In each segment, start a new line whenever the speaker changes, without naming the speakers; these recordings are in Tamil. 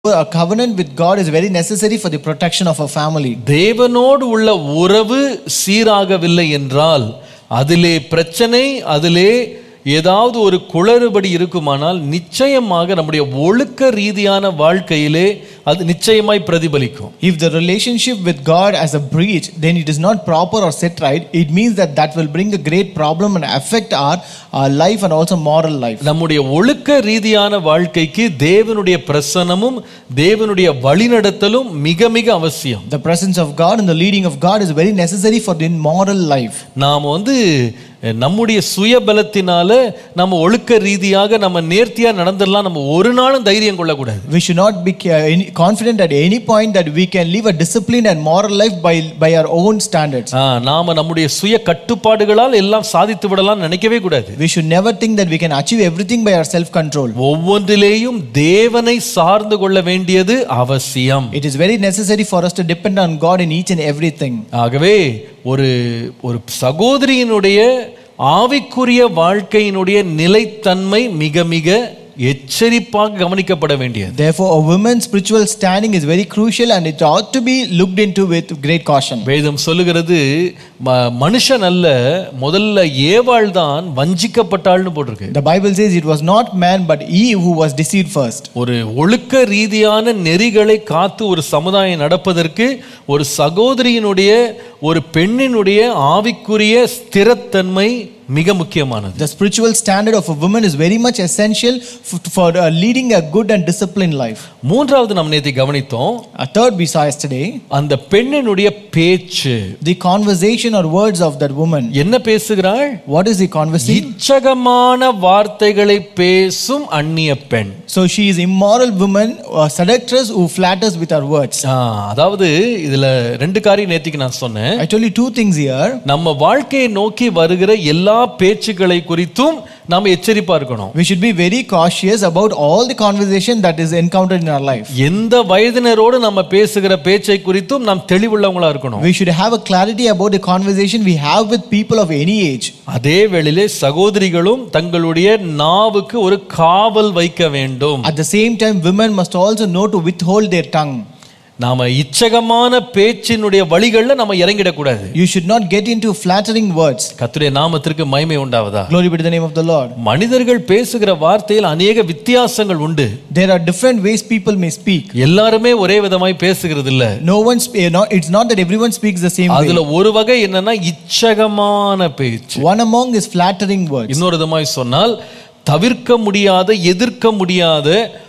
A covenant with God is very necessary for the protection of a family.
தேவனோடு உள்ள உறவு சீராகவில்லை என்றால் அதிலே பிரச்சனை அதிலே ஏதாவது ஒரு குளறுபடி இருக்குமானால் நிச்சயமாக நம்முடைய ஒழுக்க ரீதியான வாழ்க்கையிலே அது நிச்சயமாய் பிரதிபலிக்கும்
If the relationship with God has a breach, then it is not proper or set right. It means that that will bring a great problem and affect our, our life and also moral life.
நம்முடைய ஒழுக்க ரீதியான வாழ்க்கைக்கு தேவனுடைய பிரசனமும் தேவனுடைய வழிநடத்தலும் மிக மிக அவசியம்
The presence of God and the leading of God is very necessary for the moral life.
நாம் வந்து அஹ், நம்முடைய சுயபலத்தினால நம்ம ஒழுக்க ரீதியாக நம்ம நேர்த்தியா நடந்துடலாம் நம்ம ஒரு நாளும் தைரியம் கொள்ளக்கூடாது
We should not be ca- any- confident at any point that we can live a disciplined and moral life by, by our own standards.
ஆ, நாம நம்முடைய சுய கட்டுப்பாடுகளால் எல்லாம் சாதித்து விடலாம் நினைக்கவே கூடாது
We should never think that we can achieve everything by our self control.
ஒவ்வொன்றிலேயும் தேவனை சார்ந்து கொள்ள வேண்டியது அவசியம்
It is very necessary for us to depend on God in each and everything.
ஆகவே ஒரு ஒரு சகோதரியினுடைய ஆவிக்குரிய வாழ்க்கையினுடைய நிலைத்தன்மை மிக மிக எச்சரிப்பாக கவனிக்கப்பட வேண்டியது
Therefore, a woman's spiritual standing is very crucial and it ought to be looked into with great caution.
வேதம் சொல்லுகிறது ம- மனுஷன் அல்ல முதல்ல ஏவாள் தான் வஞ்சிக்கப்பட்டாள்னு போட்டிருக்கு
The Bible says it was not man but Eve who was deceived first.
ஒரு ஒழுக்க ரீதியான நெறிகளை காத்து ஒரு சமுதாயம் நடப்பதற்கு ஒரு சகோதரியினுடைய ஒரு பெண்ணினுடைய ஆவிக்குரிய ஸ்திரத்தன்மை மிக முக்கியமானது
The spiritual standard of a woman is very much essential f- for uh, leading a good and disciplined life.
மூன்றாவது நாம் நேற்று கவனித்தோம்
A third we saw yesterday
அந்த பெண்ணினுடைய பேச்சு
the conversation or words of that woman.
என்ன பேசுகிறாள்
What is the conversation?
இச்சகமான வார்த்தைகளை பேசும் அந்நிய பெண்
So she is immoral woman, a seductress who flatters with her words.
ஆ, அதாவது இதுல ரெண்டு காரியம் நேத்திக்கு நான் சொன்னேன்
I told you two things here.
நம்ம வாழ்க்கையை நோக்கி வருகிற எல்லா பேச்சுக்களை குறித்தும் நாம எச்சரிப்பா இருக்கணும்
We should be very cautious about all the conversation that is encountered in our life.
எந்த வயதினரோடு நம்ம பேசுகிற பேச்சை குறித்தும் நாம் தெளிவுள்ளவங்களா இருக்கணும்
We should have a clarity about the conversation we have with people of any age.
அதே வேளையிலே சகோதரிகளும் தங்களுடைய நாவுக்கு ஒரு காவல் வைக்க வேண்டும்
At the same time, women must also know to withhold their tongue.
நாம இச்சகமான பேச்சினுடைய வழிகள்ல நம்ம இறங்கிடக்கூடாது
You should not get into flattering words.
கர்த்தருடைய நாமத்திற்கு மகிமை உண்டாவதா
Glory be to the name of the Lord.
மனிதர்கள் பேசுகிற வார்த்தையில் அநேக வித்தியாசங்கள் உண்டு
There are different ways people may speak.
எல்லாருமே ஒரே விதமாய் பேசுகிறது இல்ல
No one, sp- not, it's not that everyone speaks the same way.
அதுல ஒரு வகை என்னன்னா இச்சகமான பேச்சு
One among is flattering words.
இன்னொரு விதமாய் சொன்னால் தவிர்க்க முடியாத எதிர்க்க முடியாத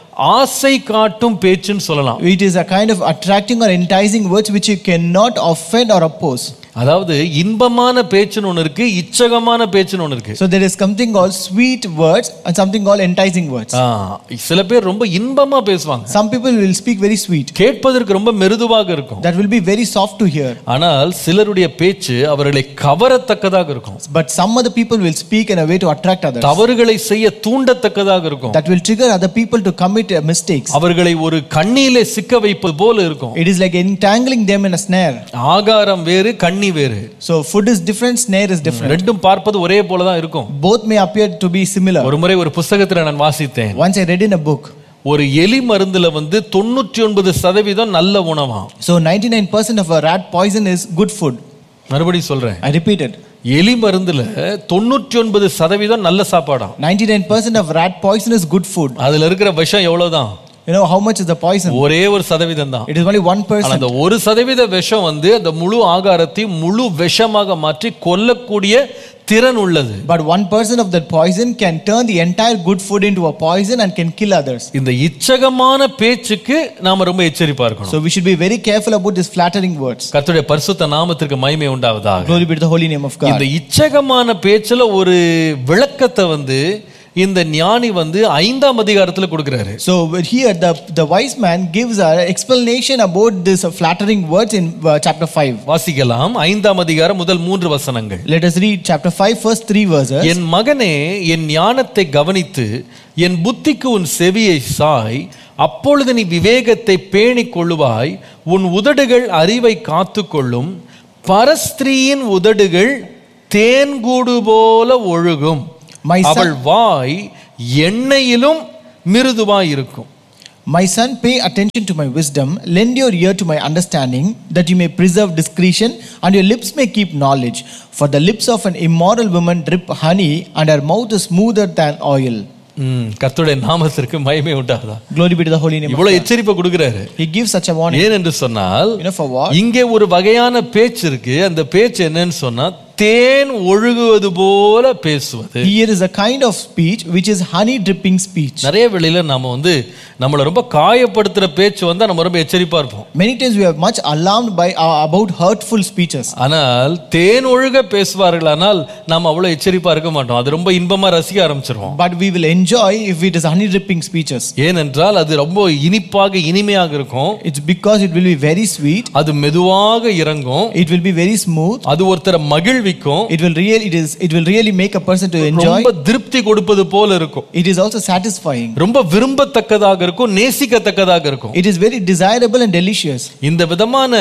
ஆசை காட்டும் பேச்சுன்னு சொல்லலாம்
It is a kind of attracting or enticing words which you cannot offend or oppose.
அதாவது இன்பமான பேச்சுன்னு ஒன்று இருக்கு இச்சகமான பேச்சுன்னு ஒன்று இருக்கு
So there is something called sweet words and something called enticing words.
ஆ, சில பேர் ரொம்ப இன்பமா பேசுவாங்க
Some people will speak very sweet.
கேட்பதற்கு ரொம்ப மெருதுவாக இருக்கும்
That will be very soft to hear.
ஆனால் சிலருடைய பேச்சு அவர்களை கவரத்தக்கதாக இருக்கும்
But some other people will speak in a way to attract others.
தவறுகளை செய்ய தூண்டத்தக்கதாக இருக்கும்
That will trigger other people to commit uh, mistakes.
அவர்களை ஒரு கண்ணியிலே சிக்க வைப்பது போல இருக்கும்
It is like entangling them in a snare.
ஆகாரம் வேறு கண்ணி வேறு
So food is different, snare is different.
ரெண்டும் பார்ப்பது ஒரே போல தான் இருக்கும்
Both may appear to be similar.
ஒரு முறை ஒரு புஸ்தகத்துல நான் வாசித்தேன்
Once I read in a book.
ஒரு எலி மருந்துல வந்து தொண்ணூற்றி ஒன்பது சதவீதம் நல்ல உணவாம்
So 99% of a rat poison is good food.
மறுபடியும் சொல்றேன்
I repeat it.
எலி மருந்துல தொண்ணூற்றி ஒன்பது சதவீதம் நல்ல சாப்பாடாம்
99% of rat poison is good food.
அதுல இருக்கிற விஷம் எவ்வளவுதான்
You know how much is the poison?
ஒரே ஒரு சதவீதம் தான்
It is only 1%.
ஆனா அந்த ஒரு சதவீத விஷம் வந்து அந்த முழு ஆகாரத்தை முழு விஷமாக மாற்றி கொல்லக்கூடிய திறன் உள்ளது
But 1% of that poison can turn the entire good food into a poison and can kill others.
இந்த இச்சகமான பேச்சுக்கு நாம ரொம்ப எச்சரிப்பா இருக்கணும்
So we should be very careful about these flattering words.
கர்த்தருடைய பரிசுத்த நாமத்திற்கு மகிமை உண்டாவதாக
Glory be to the holy name of God.
இந்த இச்சகமான பேச்சுல ஒரு விளக்கத்தை வந்து இந்த ஞானி வந்து ஐந்தாம் அதிகாரத்துல கொடுக்கிறாரு
So here the, the wise man gives an explanation about this flattering words in uh, chapter 5.
வாசிக்கலாம் ஐந்தாம் அதிகாரம் முதல் மூன்று வசனங்கள்
Let us read chapter 5 first three verses.
என் மகனே என் ஞானத்தை கவனித்து என் புத்திக்கு உன் செவியை சாய் அப்பொழுது நீ விவேகத்தை பேணிக் கொள்ளுவாய் உன் உதடுகள் அறிவை காத்துக்கொள்ளும் பரஸ்திரீயின் உதடுகள் தேன்கூடு போல ஒழுகும்
My son-
அவள் வாய் எண்ணெயிலும் மிருதுவாய் இருக்கும்
My son, pay attention to my wisdom, lend your ear to my understanding, that you may preserve discretion, and your lips may keep knowledge. For the lips of an immoral woman drip honey, and her mouth is smoother than oil.
ம், கர்த்தருடைய நாமத்திற்கு மயமே உண்டாகுதா
Glory be to the holy name. of
இவ்வளவு எச்சரிப்பை கொடுக்கிறாரு
He gives such a warning.
ஏன் என்று சொன்னால்
You know for what?
இங்கே ஒரு வகையான பேச்சு இருக்கு அந்த பேச்சு என்னன்னு சொன்னா தேன் ஒழுகுவது போல பேசுவது
Here is a kind of speech which is honey dripping speech.
நிறைய வேளையில நாம வந்து நம்மளை ரொம்ப காயப்படுத்துற பேச்சு வந்தா நம்ம ரொம்ப எச்சரிப்பா இருப்போம்
Many times we are much alarmed by uh, about hurtful speeches.
ஆனால் தேன் ஒழுக பேசுவார்களானால் நாம் அவ்வளவு எச்சரிப்பா இருக்க மாட்டோம் அது ரொம்ப இன்பமா ரசிக்க ஆரம்பிச்சிருவோம்
But we will enjoy if it is honey dripping speeches.
ஏனென்றால் அது ரொம்ப இனிப்பாக இனிமையாக இருக்கும்
It's because it will be very sweet,
அது மெதுவாக இறங்கும்
it will be very smooth,
அது ஒருத்தரை மகிழ்விக்கும்
it will really it is it will really make a person to enjoy.
ரொம்ப திருப்தி கொடுப்பது போல இருக்கும்
It is also satisfying.
ரொம்ப விரும்பத்தக்கதாக இருக்கும் நேசிக்கத்தக்கதாக இருக்கும்
It is very desirable and delicious.
இந்த விதமான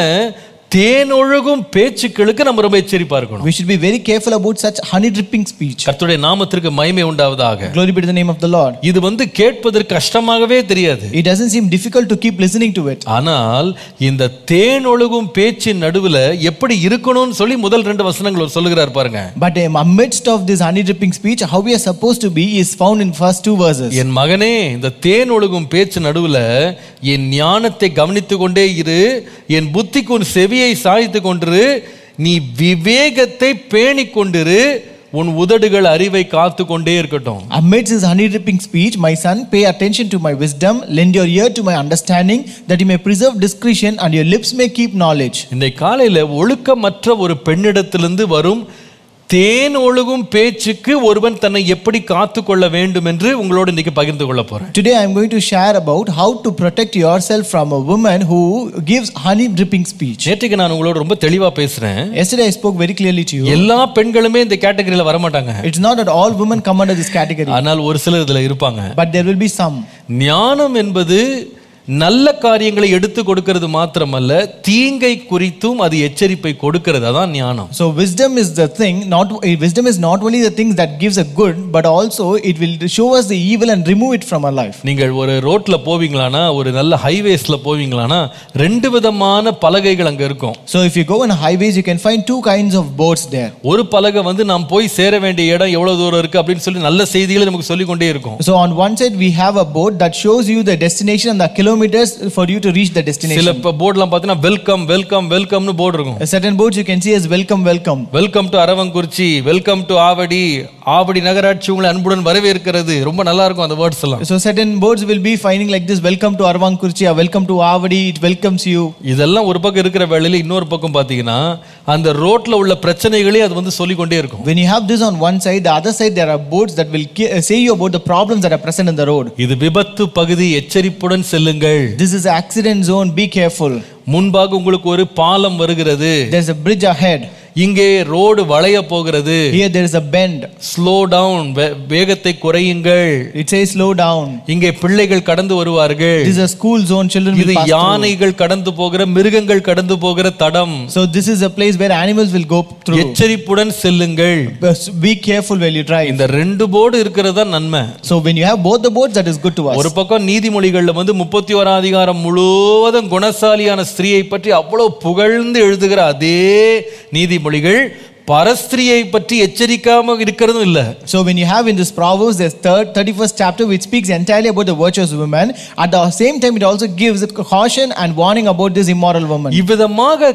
தேனொழுகும் பேச்சுக்களுக்கு நம்ம ரொம்ப எச்சரிப்பா இருக்கணும்
We should be very careful about such honey dripping speech.
கர்த்தருடைய நாமத்திற்கு மகிமை உண்டாவதாக
Glory be to the name of the Lord.
இது வந்து கேட்பதற்கு கஷ்டமாகவே தெரியாது
It doesn't seem difficult to keep listening to it.
ஆனால் இந்த தேன் ஒழுகும் பேச்சின் நடுவுல எப்படி இருக்கணும்னு சொல்லி முதல் ரெண்டு வசனங்கள் அவர் சொல்லுகிறார் பாருங்க
But um, amidst of this honey dripping speech, how we are supposed to be is found in first two verses.
என் மகனே இந்த தேன் ஒழுகும் பேச்சு நடுவுல என் ஞானத்தை கவனித்துக் கொண்டே இரு என் புத்திக்கு உன் செவியை சாய்த்து கொண்டிரு நீ விவேகத்தை பேணிக் கொண்டிரு உன் உதடுகள் அறிவை காத்து கொண்டே இருக்கட்டும்
Amidst his honey dripping speech, my son, pay attention to my wisdom, lend your ear to my understanding, that you may preserve discretion and your lips may keep knowledge.
இந்த காலையில ஒழுக்கமற்ற ஒரு பெண்ணிடத்திலிருந்து வரும் தேன் ஒழுகும் பேச்சுக்கு ஒருவன் தன்னை எப்படி காத்து கொள்ள வேண்டும் என்று உங்களோடு இன்னைக்கு பகிர்ந்து கொள்ள போறேன்
Today I am going to share about how to protect yourself from a woman who gives honey dripping speech.
நேற்றுக்கு நான் உங்களோட ரொம்ப தெளிவா பேசுறேன்
Yesterday I spoke very clearly to you.
எல்லா பெண்களுமே இந்த கேட்டகரியில வரமாட்டாங்க
It's not that all women come under this category,
ஆனால் ஒரு சிலர் இதுல இருப்பாங்க
but there will be some.
ஞானம் என்பது நல்ல காரியங்களை எடுத்து கொடுக்கிறது மாத்திரமல்ல தீங்கை குறித்தும் அது எச்சரிப்பை கொடுக்கிறது அதான் ஞானம்
So wisdom is the thing, not wisdom is not only the things that gives a good, but also it will show us the evil and remove it from our life.
நீங்கள் ஒரு ரோட்ல போவீங்களானா ஒரு நல்ல ஹைவேஸ்ல போவீங்களானா ரெண்டு விதமான பலகைகள் அங்க இருக்கும்
So if you go on highways, you can find two kinds of boards there.
ஒரு பலகை வந்து நாம் போய் சேர வேண்டிய இடம் எவ்வளவு தூரம் இருக்கு அப்படின்னு சொல்லி நல்ல செய்திகளை நமக்கு சொல்லிக் கொண்டே இருக்கும்
So on one side we have a board that shows you the destination and the kilometers for you to reach the destination.
சில போர்ட்லாம் பார்த்தீங்கன்னா வெல்கம் வெல்கம் வெல்கம்னு போர்டு இருக்கும்
A certain boards you can see as welcome, welcome.
Welcome to Aravakurichi welcome to Avadi Avadi நகராட்சி உங்களை அன்புடன் வரவேற்கிறது ரொம்ப நல்லா இருக்கும் அந்த வேர்ட்ஸ் எல்லாம்
So certain boards will be finding like this, welcome to Arvankurchi or welcome to Avadi, it welcomes you.
இதெல்லாம் ஒரு பக்கம் இருக்கிற வேளையில இன்னொரு பக்கம் பார்த்தீங்கன்னா அந்த ரோட்ல உள்ள பிரச்சனைகளே அது வந்து சொல்லிக் கொண்டே இருக்கும்
When you have this on one side, the other side there are boards that will ki- uh, say you about the problems that are present in the road.
இது விபத்து பகுதி எச்சரிப்புடன் செல்லுங்கள்
This is accident zone, be careful.
முன்பாக உங்களுக்கு ஒரு பாலம் வருகிறது
There's a bridge ahead.
இங்கே ரோடு வளைய போகிறது
Here there is a bend.
Slow down வேகத்தை குறையுங்கள்
It says slow down.
இங்கே பிள்ளைகள் கடந்து வருவார்கள்
This is a school zone, children
இது
will pass through.
யானைகள் கடந்து போகிற மிருகங்கள் கடந்து போகிற தடம்
So this is a place where animals will go through.
எச்சரிப்புடன் செல்லுங்கள்
But Be careful when you drive.
இந்த ரெண்டு போர்டு இருக்கிறதா நன்மை
So when you have both the boards, that is good to us.
ஒரு பக்கம் நீதிமொழிகள்ல வந்து முப்பத்தி ஓராம் அதிகாரம் முழுவதும் குணசாலியான ஸ்திரீயை பற்றி அவ்வளவு புகழ்ந்து எழுதுகிற அதே நீதிமொழிகள் பரஸ்திரியை பற்றி எச்சரிக்காம இருக்கிறதும் இல்ல
So when you have in this Proverbs, there's third, 31st chapter which speaks entirely about the virtuous woman. At the same time, it also gives a caution and warning about this immoral woman.
இவ்விதமாக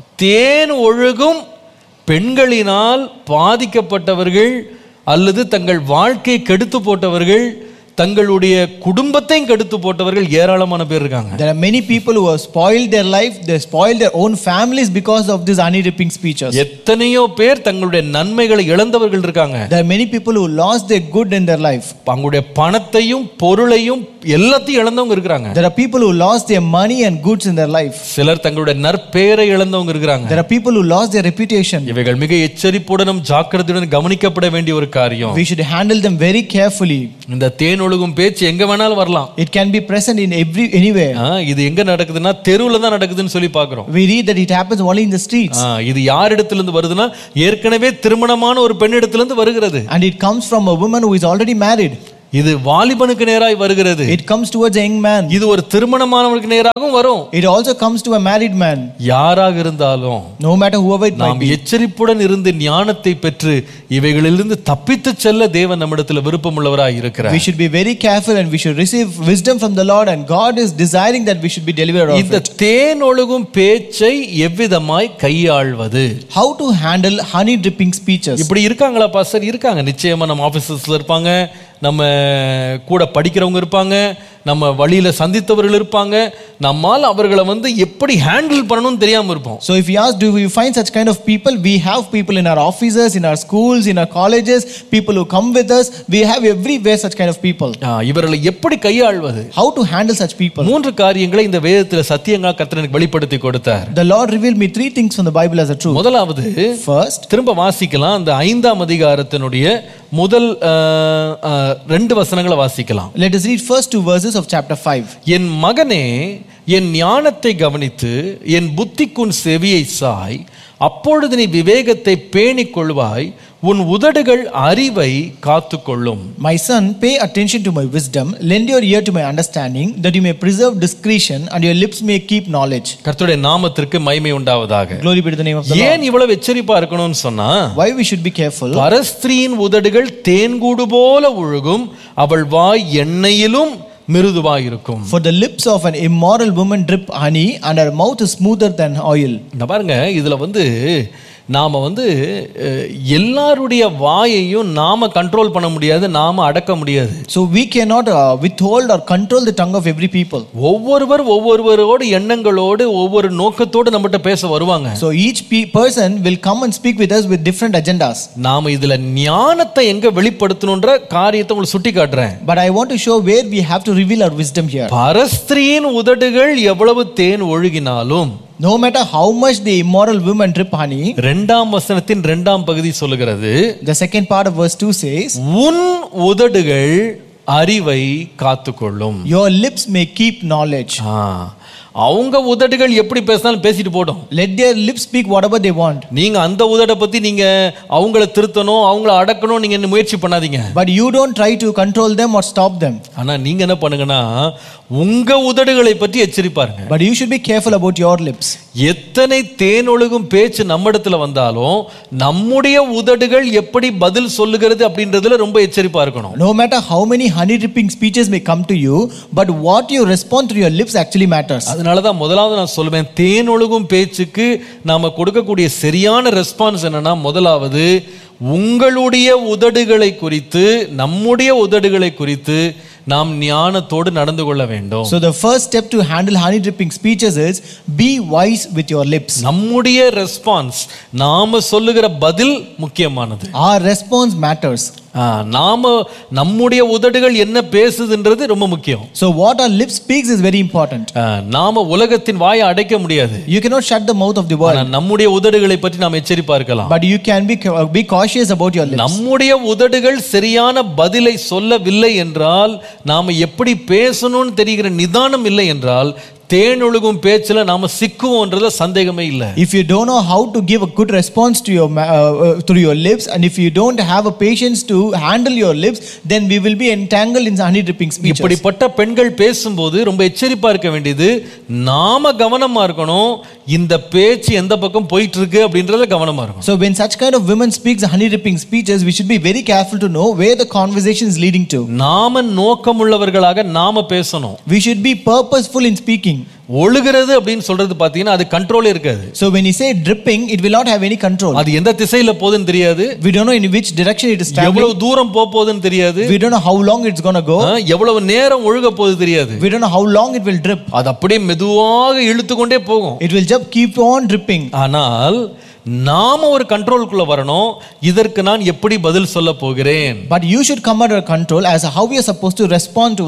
தேன் ஒழுகும் பெண்களினால் பாதிக்கப்பட்டவர்கள் அல்லது தங்கள் வாழ்க்கையை கெடுத்து போட்டவர்கள் தங்களுடைய குடும்பத்தையும் கெடுத்து போட்டவர்கள் ஏராளமான பேர் இருக்காங்க
There are many people who have spoiled their life, they spoiled their own families because of these honey dripping speeches.
எத்தனையோ பேர் தங்களுடைய நன்மைகளை இழந்தவர்கள் இருக்காங்க
There are many people who lost their good in their life.
அவங்களுடைய பணத்தையும் பொருளையும் எல்லாத்தையும் இழந்தவங்க இருக்கிறாங்க
There are people who lost their money and goods in their life.
சிலர் தங்களுடைய நற்பெயரை இழந்தவங்க இருக்கிறாங்க
There are people who lost their reputation.
இவைகள் மிக எச்சரிப்புடனும் ஜாக்கிரதையுடன் கவனிக்கப்பட வேண்டிய ஒரு காரியம்
We should handle them very carefully.
இந்த தேன் ஒழுகும் பேச்சு எங்க வேணாலும் வரலாம்
It can be present in every anywhere.
ஆ, இது எங்க நடக்குதுன்னா தெருவுல தான் நடக்குதுன்னு சொல்லி பார்க்கிறோம்
We read that it happens only in the streets.
ஆ, இது யார் இடத்திலிருந்து வருதுன்னா ஏற்கனவே திருமணமான ஒரு பெண்ணிடத்திலிருந்து வருகிறது
And it comes from a woman who is already married.
இது வாலிபனுக்கு நேராய் வருகிறது
It comes towards a young man.
இது ஒரு திருமணமானவனுக்கு நேராகவும் வரும்
It also comes to a married man.
யாராக இருந்தாலும்
No matter whoever it might
நாம் எச்சரிப்புடன் இருந்து ஞானத்தை பெற்று இவைகளிலிருந்து தப்பித்துச் செல்ல தேவன் நம்மிடத்தில் விருப்பமுள்ளவராய் இருக்கிறார்
We should be very careful and we should receive wisdom from the Lord, and God is desiring that we should be delivered of
இந்த
it.
தேன் ஒழுகும் பேச்சை எவ்விதமாய் கையாள்வது
How to handle honey dripping speeches.
இப்படி இருக்காங்களா பாஸ்டர் இருக்காங்க நிச்சயமா நம்ம ஆபீசஸ்ல இருப்பாங்க நம்ம கூட படிக்கிறவங்க இருப்பாங்க நம்ம வழியில சந்தித்தவர்கள் இருப்பாங்க நம்மால் அவர்களை வந்து எப்படி ஹேண்டில் பண்ணணும்னு தெரியாம இருப்போம்
So, if you ask, do you find such kind of people? We have people in our offices, in our schools, in our colleges, people who come with us. We have everywhere such kind of people.
ஆ, இவர்களை எப்படி கையாள்வது
How to handle such people?
மூன்று காரியங்களை இந்த வேதத்துல சத்தியங்கா கர்த்தர் வெளிப்படுத்தி கொடுத்தார்
The Lord revealed me three things from the Bible as a truth.
முதலாவது
First,
திரும்ப வாசிக்கலாம் அந்த ஐந்தாம் அதிகாரத்தினுடைய முதல் ஆ, ஆ, ரெண்டு வசனங்களை வாசிக்கலாம்
let us read first two verses of chapter 5.
என் மகனே என் ஞானத்தை கவனித்து என் புத்திக்குன் செவியை சாய் அப்பொழுது நீ விவேகத்தை பேணிக் கொள்வாய் உன் உதடுகள் அறிவை காத்துக்கொள்ளும்
My son, pay attention to my wisdom, lend your ear to my understanding, that you may preserve discretion and your lips may keep knowledge.
கர்த்தருடைய நாமத்திற்கு மகிமை உண்டாவதாக
Glory be to the name of the Lord.
ஏன் இவ்வளவு எச்சரிப்பா இருக்கணும்னு சொன்னா
Why we should be careful?
பரஸ்திரியின் உதடுகள் தேன்கூடு போல ஒழுகும் அவள் வாய் எண்ணெயிலும் மிருதுவாயிருக்கும்
For the lips of an immoral woman drip honey, and her mouth is smoother than oil.
இந்த பாருங்க இதுல வந்து நாம வந்து அஹ், எல்லாருடைய வாயையும் நாம கண்ட்ரோல் பண்ண முடியாது நாம அடக்க முடியாது
So we cannot uh, withhold or control the tongue of every people.
ஒவ்வொருவர் ஒவ்வொருவரோடு எண்ணங்களோடு ஒவ்வொரு நோக்கத்தோடு நம்மகிட்ட பேச வருவாங்க
So each pe- person will come and speak with us with different agendas.
நாம இதுல ஞானத்தை எங்க வெளிப்படுத்தணுன்ற காரியத்தை உங்களுக்கு சுட்டி காட்டுறேன்
But I want to show where we have to reveal our wisdom here.
பரஸ்திரியின் உதடுகள் எவ்வளவு தேன் ஒழுகினாலும்
No matter how much the immoral woman drip honey,
இரண்டாம் வசனத்தின் இரண்டாம் பகுதி சொல்லுகிறது
the second part of verse 2 says,
உன் உதடுகள் அறிவை காத்துக்கொள்ளும்
Your lips may keep knowledge.
ஆ, அவங்க உதடுகள் எப்படி பேசினாலும் பேசிட்டு போட்டோம்
Let their lips speak whatever they want.
நீங்க அந்த உதட பத்தி நீங்க அவங்கள திருத்தணும் அவங்கள அடக்கணும் நீங்க என்ன முயற்சி பண்ணாதீங்க
But you don't try to control them or stop them.
ஆனா நீங்க என்ன பண்ணுங்கன்னா உங்க உதடுகளை பற்றி எச்சரிப்பாருங்க
But you should be careful about your lips.
எத்தனை தேன் ஒழுகும் பேச்சு நம்மிடத்துல வந்தாலும் நம்முடைய உதடுகள் எப்படி பதில் சொல்லுகிறது அப்படின்றதுல ரொம்ப எச்சரிப்பா இருக்கணும்
No matter how many honey dripping speeches may come to you, but what you respond through your lips actually matters.
அதனால தான் முதலாவது நான் சொல்லுவேன் தேன் ஒழுகும் பேச்சுக்கு நாம கொடுக்கக்கூடிய சரியான ரெஸ்பான்ஸ் என்னன்னா முதலாவது உங்களுடைய உதடுகளை குறித்து நம்முடைய உதடுகளை குறித்து நாம் ஞானத்தோடு நடந்து கொள்ள வேண்டும்
So the first step to handle honey dripping speeches is be wise with your lips.
நம்முடைய ரெஸ்பான்ஸ் நாம சொல்லுகிற பதில் முக்கியமானது
Our response matters.
ஆ, நாம நம்முடைய உதடுகள் என்ன பேசுதுன்றது ரொம்ப முக்கியம்
So what our lips speaks is very important.
ஆ, நாம உலகத்தின் வாயை அடைக்க முடியாது
You cannot shut the mouth of the world,
ஆனா நம்முடைய உதடுகளை பற்றி நாம் எச்சரிப்பா இருக்கலாம்
but you can be be cautious about your lips.
நம்முடைய உதடுகள் சரியான பதிலை சொல்லவில்லை என்றால் நாம எப்படி பேசணும்னு தெரிகிற நிதானம் இல்லை என்றால் தேனொழுகும் பேச்சுல நாம சிக்குவோன்றதுல சந்தேகமே இல்லை
If you don't know how to give a good response to your ma- uh, uh, through your lips, and if you don't have a patience to handle your lips, then we will be entangled in honey dripping speeches.
இப்படிப்பட்ட பெண்கள் பேசும்போது ரொம்ப எச்சரிப்பா இருக்க வேண்டியது நாம கவனமா இருக்கணும் இந்த பேச்சு எந்த பக்கம் போயிட்டு இருக்கு அப்படின்றத கவனமா இருக்கணும்
So when such kind of women speaks honey dripping speeches, we should be very careful to know where the conversation is leading to.
நாம நோக்கமுள்ளவர்களாக நாம பேசணும்
We should be purposeful in speaking.
ஒழுகிறது அப்படின்னு சொல்றது பாத்தீங்கன்னா அது கண்ட்ரோலே இருக்காது
So when you say dripping, it will not have any control.
அது எந்த திசையில போகுதுன்னு தெரியாது
We don't know in which direction it is traveling.
எவ்வளவு தூரம் போக போகுதுன்னு தெரியாது
We don't know how long it's gonna go.
ஆ, எவ்வளவு நேரம் ஒழுக போகுது தெரியாது
We don't know how long it will drip.
அது அப்படியே மெதுவாக இழுத்து கொண்டே போகும்
It will just keep on dripping.
ஆனால் நாம ஒரு கண்ட்ரோலுக்குள்ள வரணும் இதற்கு நான் எப்படி பதில் சொல்ல போகிறேன்
But you should come under control as how we are supposed to respond to that.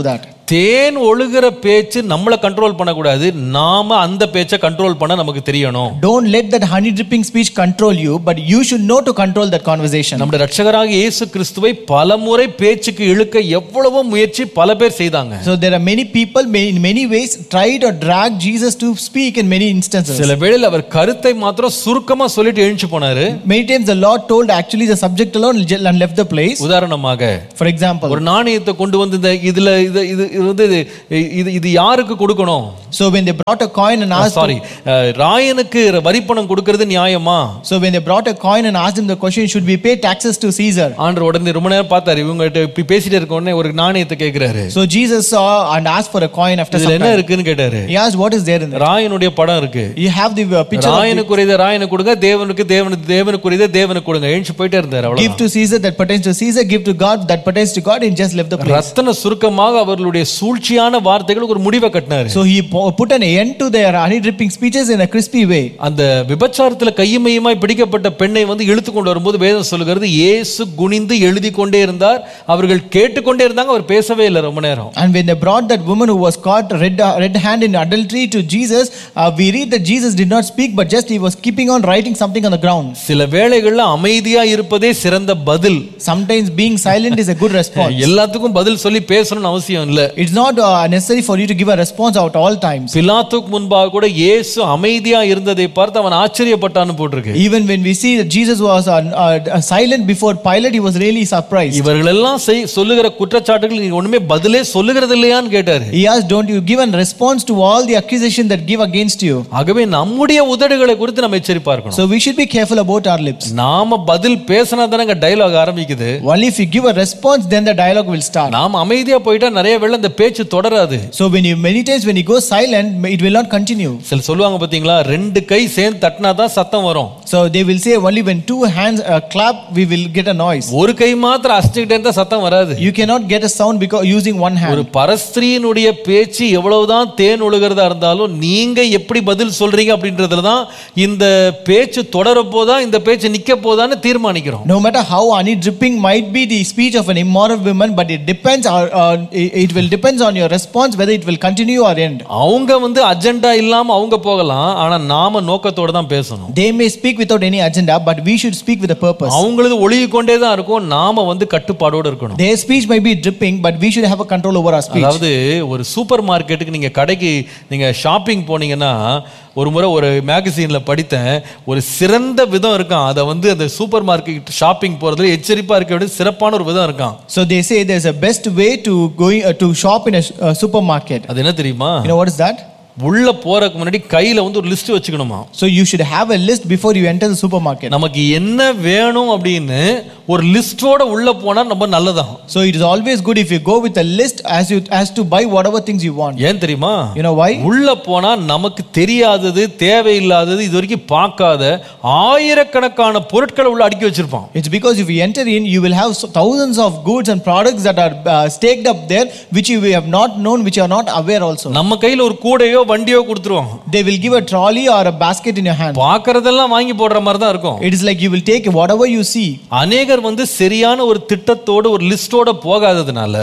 தேன் ஒழுகிற பேச்சு நம்மளை கண்ட்ரோல் பண்ணக்கூடாது நாம அந்த பேச்சை கண்ட்ரோல் பண்ண நமக்கு தெரியணும்
Don't let that honey dripping speech control you, but you should know to control that conversation.
நம்முடைய ரட்சகராக இயேசு கிறிஸ்துவை பலமுறை பேச்சுக்கு இழுக்க எவ்வளவோ முயற்சி பல பேர் செய்தாங்க
So there are many people may, in many ways tried or dragged Jesus to speak in many instances.
சில வேளையில் அவர் கருத்தை மாத்திரம் சுருக்கமா சொல்லிட்டு எழுந்து போனாரு
Many times the Lord told actually the subject alone and left the place.
உதாரணமாக
For example,
ஒரு நாணயத்தை கொண்டு வந்து இந்த இதுல இது இது இது வந்து இது இது இது யாருக்கு கொடுக்கணும்
so when they brought a coin and asked,
சாரி ராயனுக்கு வரிப்பணம் கொடுக்கறது நியாயமா
so when they brought a coin and asked him the question, should we pay taxes to Caesar?
ஆண்டு உடனே ரொம்ப நேரம் பார்த்தாரு இவங்க இப்படி பேசிட்டு இருக்க உடனே ஒரு நாணயத்தை கேட்கிறாரு
So Jesus saw and asked for a coin after
இதுல
some
என்ன
time.
இருக்குன்னு கேட்டாரு
He asked, what is there in there?
ராயனுடைய படம் இருக்கு
You have the uh, picture of
ராயனுக்குரியதை ராயனுக்கு கொடுங்க தேவனுக்கு தேவனுக்கு தேவனுக்குரியதை தேவனுக்கு கொடுங்க எழுந்து போயிட்டே இருந்தாரு அவ்வளவு
give to Caesar that pertains to Caesar, give to God that pertains to God, and just left the place.
ரத்தன சுருக்கமாக அவர்களுடைய சூழ்ச்சியான வார்த்தைகளுக்கு ஒரு முடிவை கட்டினாரு
So he po- put an end to their honey dripping speeches in a crispy way.
அந்த விபச்சாரத்துல கையுமையுமாய் பிடிக்கப்பட்ட பெண்ணை வந்து இழுத்து கொண்டு வரும்போது வேதம் சொல்லுகிறது இயேசு குனிந்து எழுதி கொண்டே இருந்தார் அவர்கள் கேட்டுக்கொண்டே இருந்தாங்க அவர் பேசவே இல்லை ரொம்ப நேரம்
And when they brought that woman who was caught red, red hand in adultery to Jesus, uh, we read that Jesus did not speak, but just he was keeping on writing something on the ground.
சில வேளைகள்ல அமைதியா இருப்பதே சிறந்த பதில்
Sometimes being silent is a good response.
எல்லாத்துக்கும் பதில் சொல்லி பேசணும்னு அவசியம் இல்ல
It's not uh, necessary for you to give a response at all times.
பிலாத்துக்கு முன்பாக கூட இயேசு அமைதியா இருந்ததை பார்த்து அவன் ஆச்சரியப்பட்டான்னு போட்டிருக்கு
Even when we see that Jesus was uh, uh, silent before Pilate, he was really surprised.
இவர்கள் எல்லாம் செய் சொல்லுகிற குற்றச்சாட்டுகள் நீங்க ஒண்ணுமே பதிலே சொல்லுகிறது இல்லையான்னு கேட்டாரு
He asked, Don't you give a response to all the accusation that give against you?
ஆகவே நம்முடைய உதடுகளை குறித்து நம்ம எச்சரிப்பா இருக்கணும்
So we should be careful about our lips.
நாம பதில் பேசினா தானே டைலாக் ஆரம்பிக்குது
Only if you give a response, then the dialogue will start.
நாம அமைதியா போயிட்டா நிறைய வேளை இந்த பேச்சு தொடராது
So when you many times when you go silent, it will not continue.
சில சொல்லுவாங்க பாத்தீங்களா ரெண்டு கை சேர்ந்து தட்டினா தான் சத்தம் வரும்
So they will say only when two hands uh, clap, we will get a noise.
ஒரு கை மாத்திரம் அசைச்சுக்கிட்டே இருந்தா சத்தம் வராது
You cannot get a sound because using one
ஒரு
hand.
பரஸ்திரியினுடைய பேச்சு எவ்வளவுதான் தேன் ஒழுகிறதா இருந்தாலும் நீங்க எப்படி பதில் சொல்றீங்க அப்படின்றதுல தான் இந்த பேச்சு தொடர போதா இந்த பேச்சு நிக்க போதான்னு தீர்மானிக்கிறோம்
No matter how honey dripping might be the speech of an immoral woman, but it depends. On, on, it it will depends on your response whether it will continue or end.
அவங்க வந்து அஜெண்டா இல்லாம அவங்க போகலாம் ஆனா நாம நோக்கத்தோட தான் பேசணும்
They may speak without any agenda, but we should speak with a purpose.
அவங்களது ஒழுகி கொண்டே தான் இருக்கும் நாம வந்து கட்டுப்பாடோட இருக்கணும்
Their speech might be dripping, but we should have a control over our speech.
அதாவது ஒரு சூப்பர் மார்க்கெட்டுக்கு நீங்க கடைக்கு நீங்க ஷாப்பிங் போனீங்கன்னா ஒரு முறை ஒரு மேகசீன்ல படித்தேன் ஒரு சிறந்த விதம் இருக்கான் அதை வந்து அந்த சூப்பர் மார்க்கெட் ஷாப்பிங் போறதுல எச்சரிப்பா இருக்க வேண்டிய சிறப்பான ஒரு விதம் இருக்கான்
So they say there's a best way to going uh, to shop in a s- uh, supermarket.
அது என்ன தெரியுமா
You know what is that?
உள்ள போறதுக்கு முன்னாடி கையில வந்து ஒரு லிஸ்ட் வச்சுக்கணுமா
So you should have a list before you enter the supermarket.
நமக்கு என்ன வேணும் அப்படின்னு ஒரு லிஸ்டோட உள்ள போனா ரொம்ப நல்லதான்
So it is always good if you go with a list as you as to buy whatever things you want.
ஏன் தெரியுமா
You know why?
உள்ள போனா நமக்கு தெரியாதது தேவையில்லாதது இது வரைக்கும் பார்க்காத ஆயிரக்கணக்கான பொருட்களை உள்ள அடுக்கி வச்சிருப்பான்
It's because if you enter in, you will have so- thousands of goods and products that are uh, staked up there, which you have not known, which you are not aware also.
நம்ம கையில ஒரு கூடையோ வண்டியோ கொடுத்துருவாங்க
They will give a trolley or a basket in your hand.
பார்க்கறதெல்லாம் வாங்கி போடுற மாதிரி தான் இருக்கும்
It is like you will take whatever you see.
அநேகர் வந்து சரியான ஒரு திட்டத்தோட ஒரு லிஸ்டோட போகாததுனால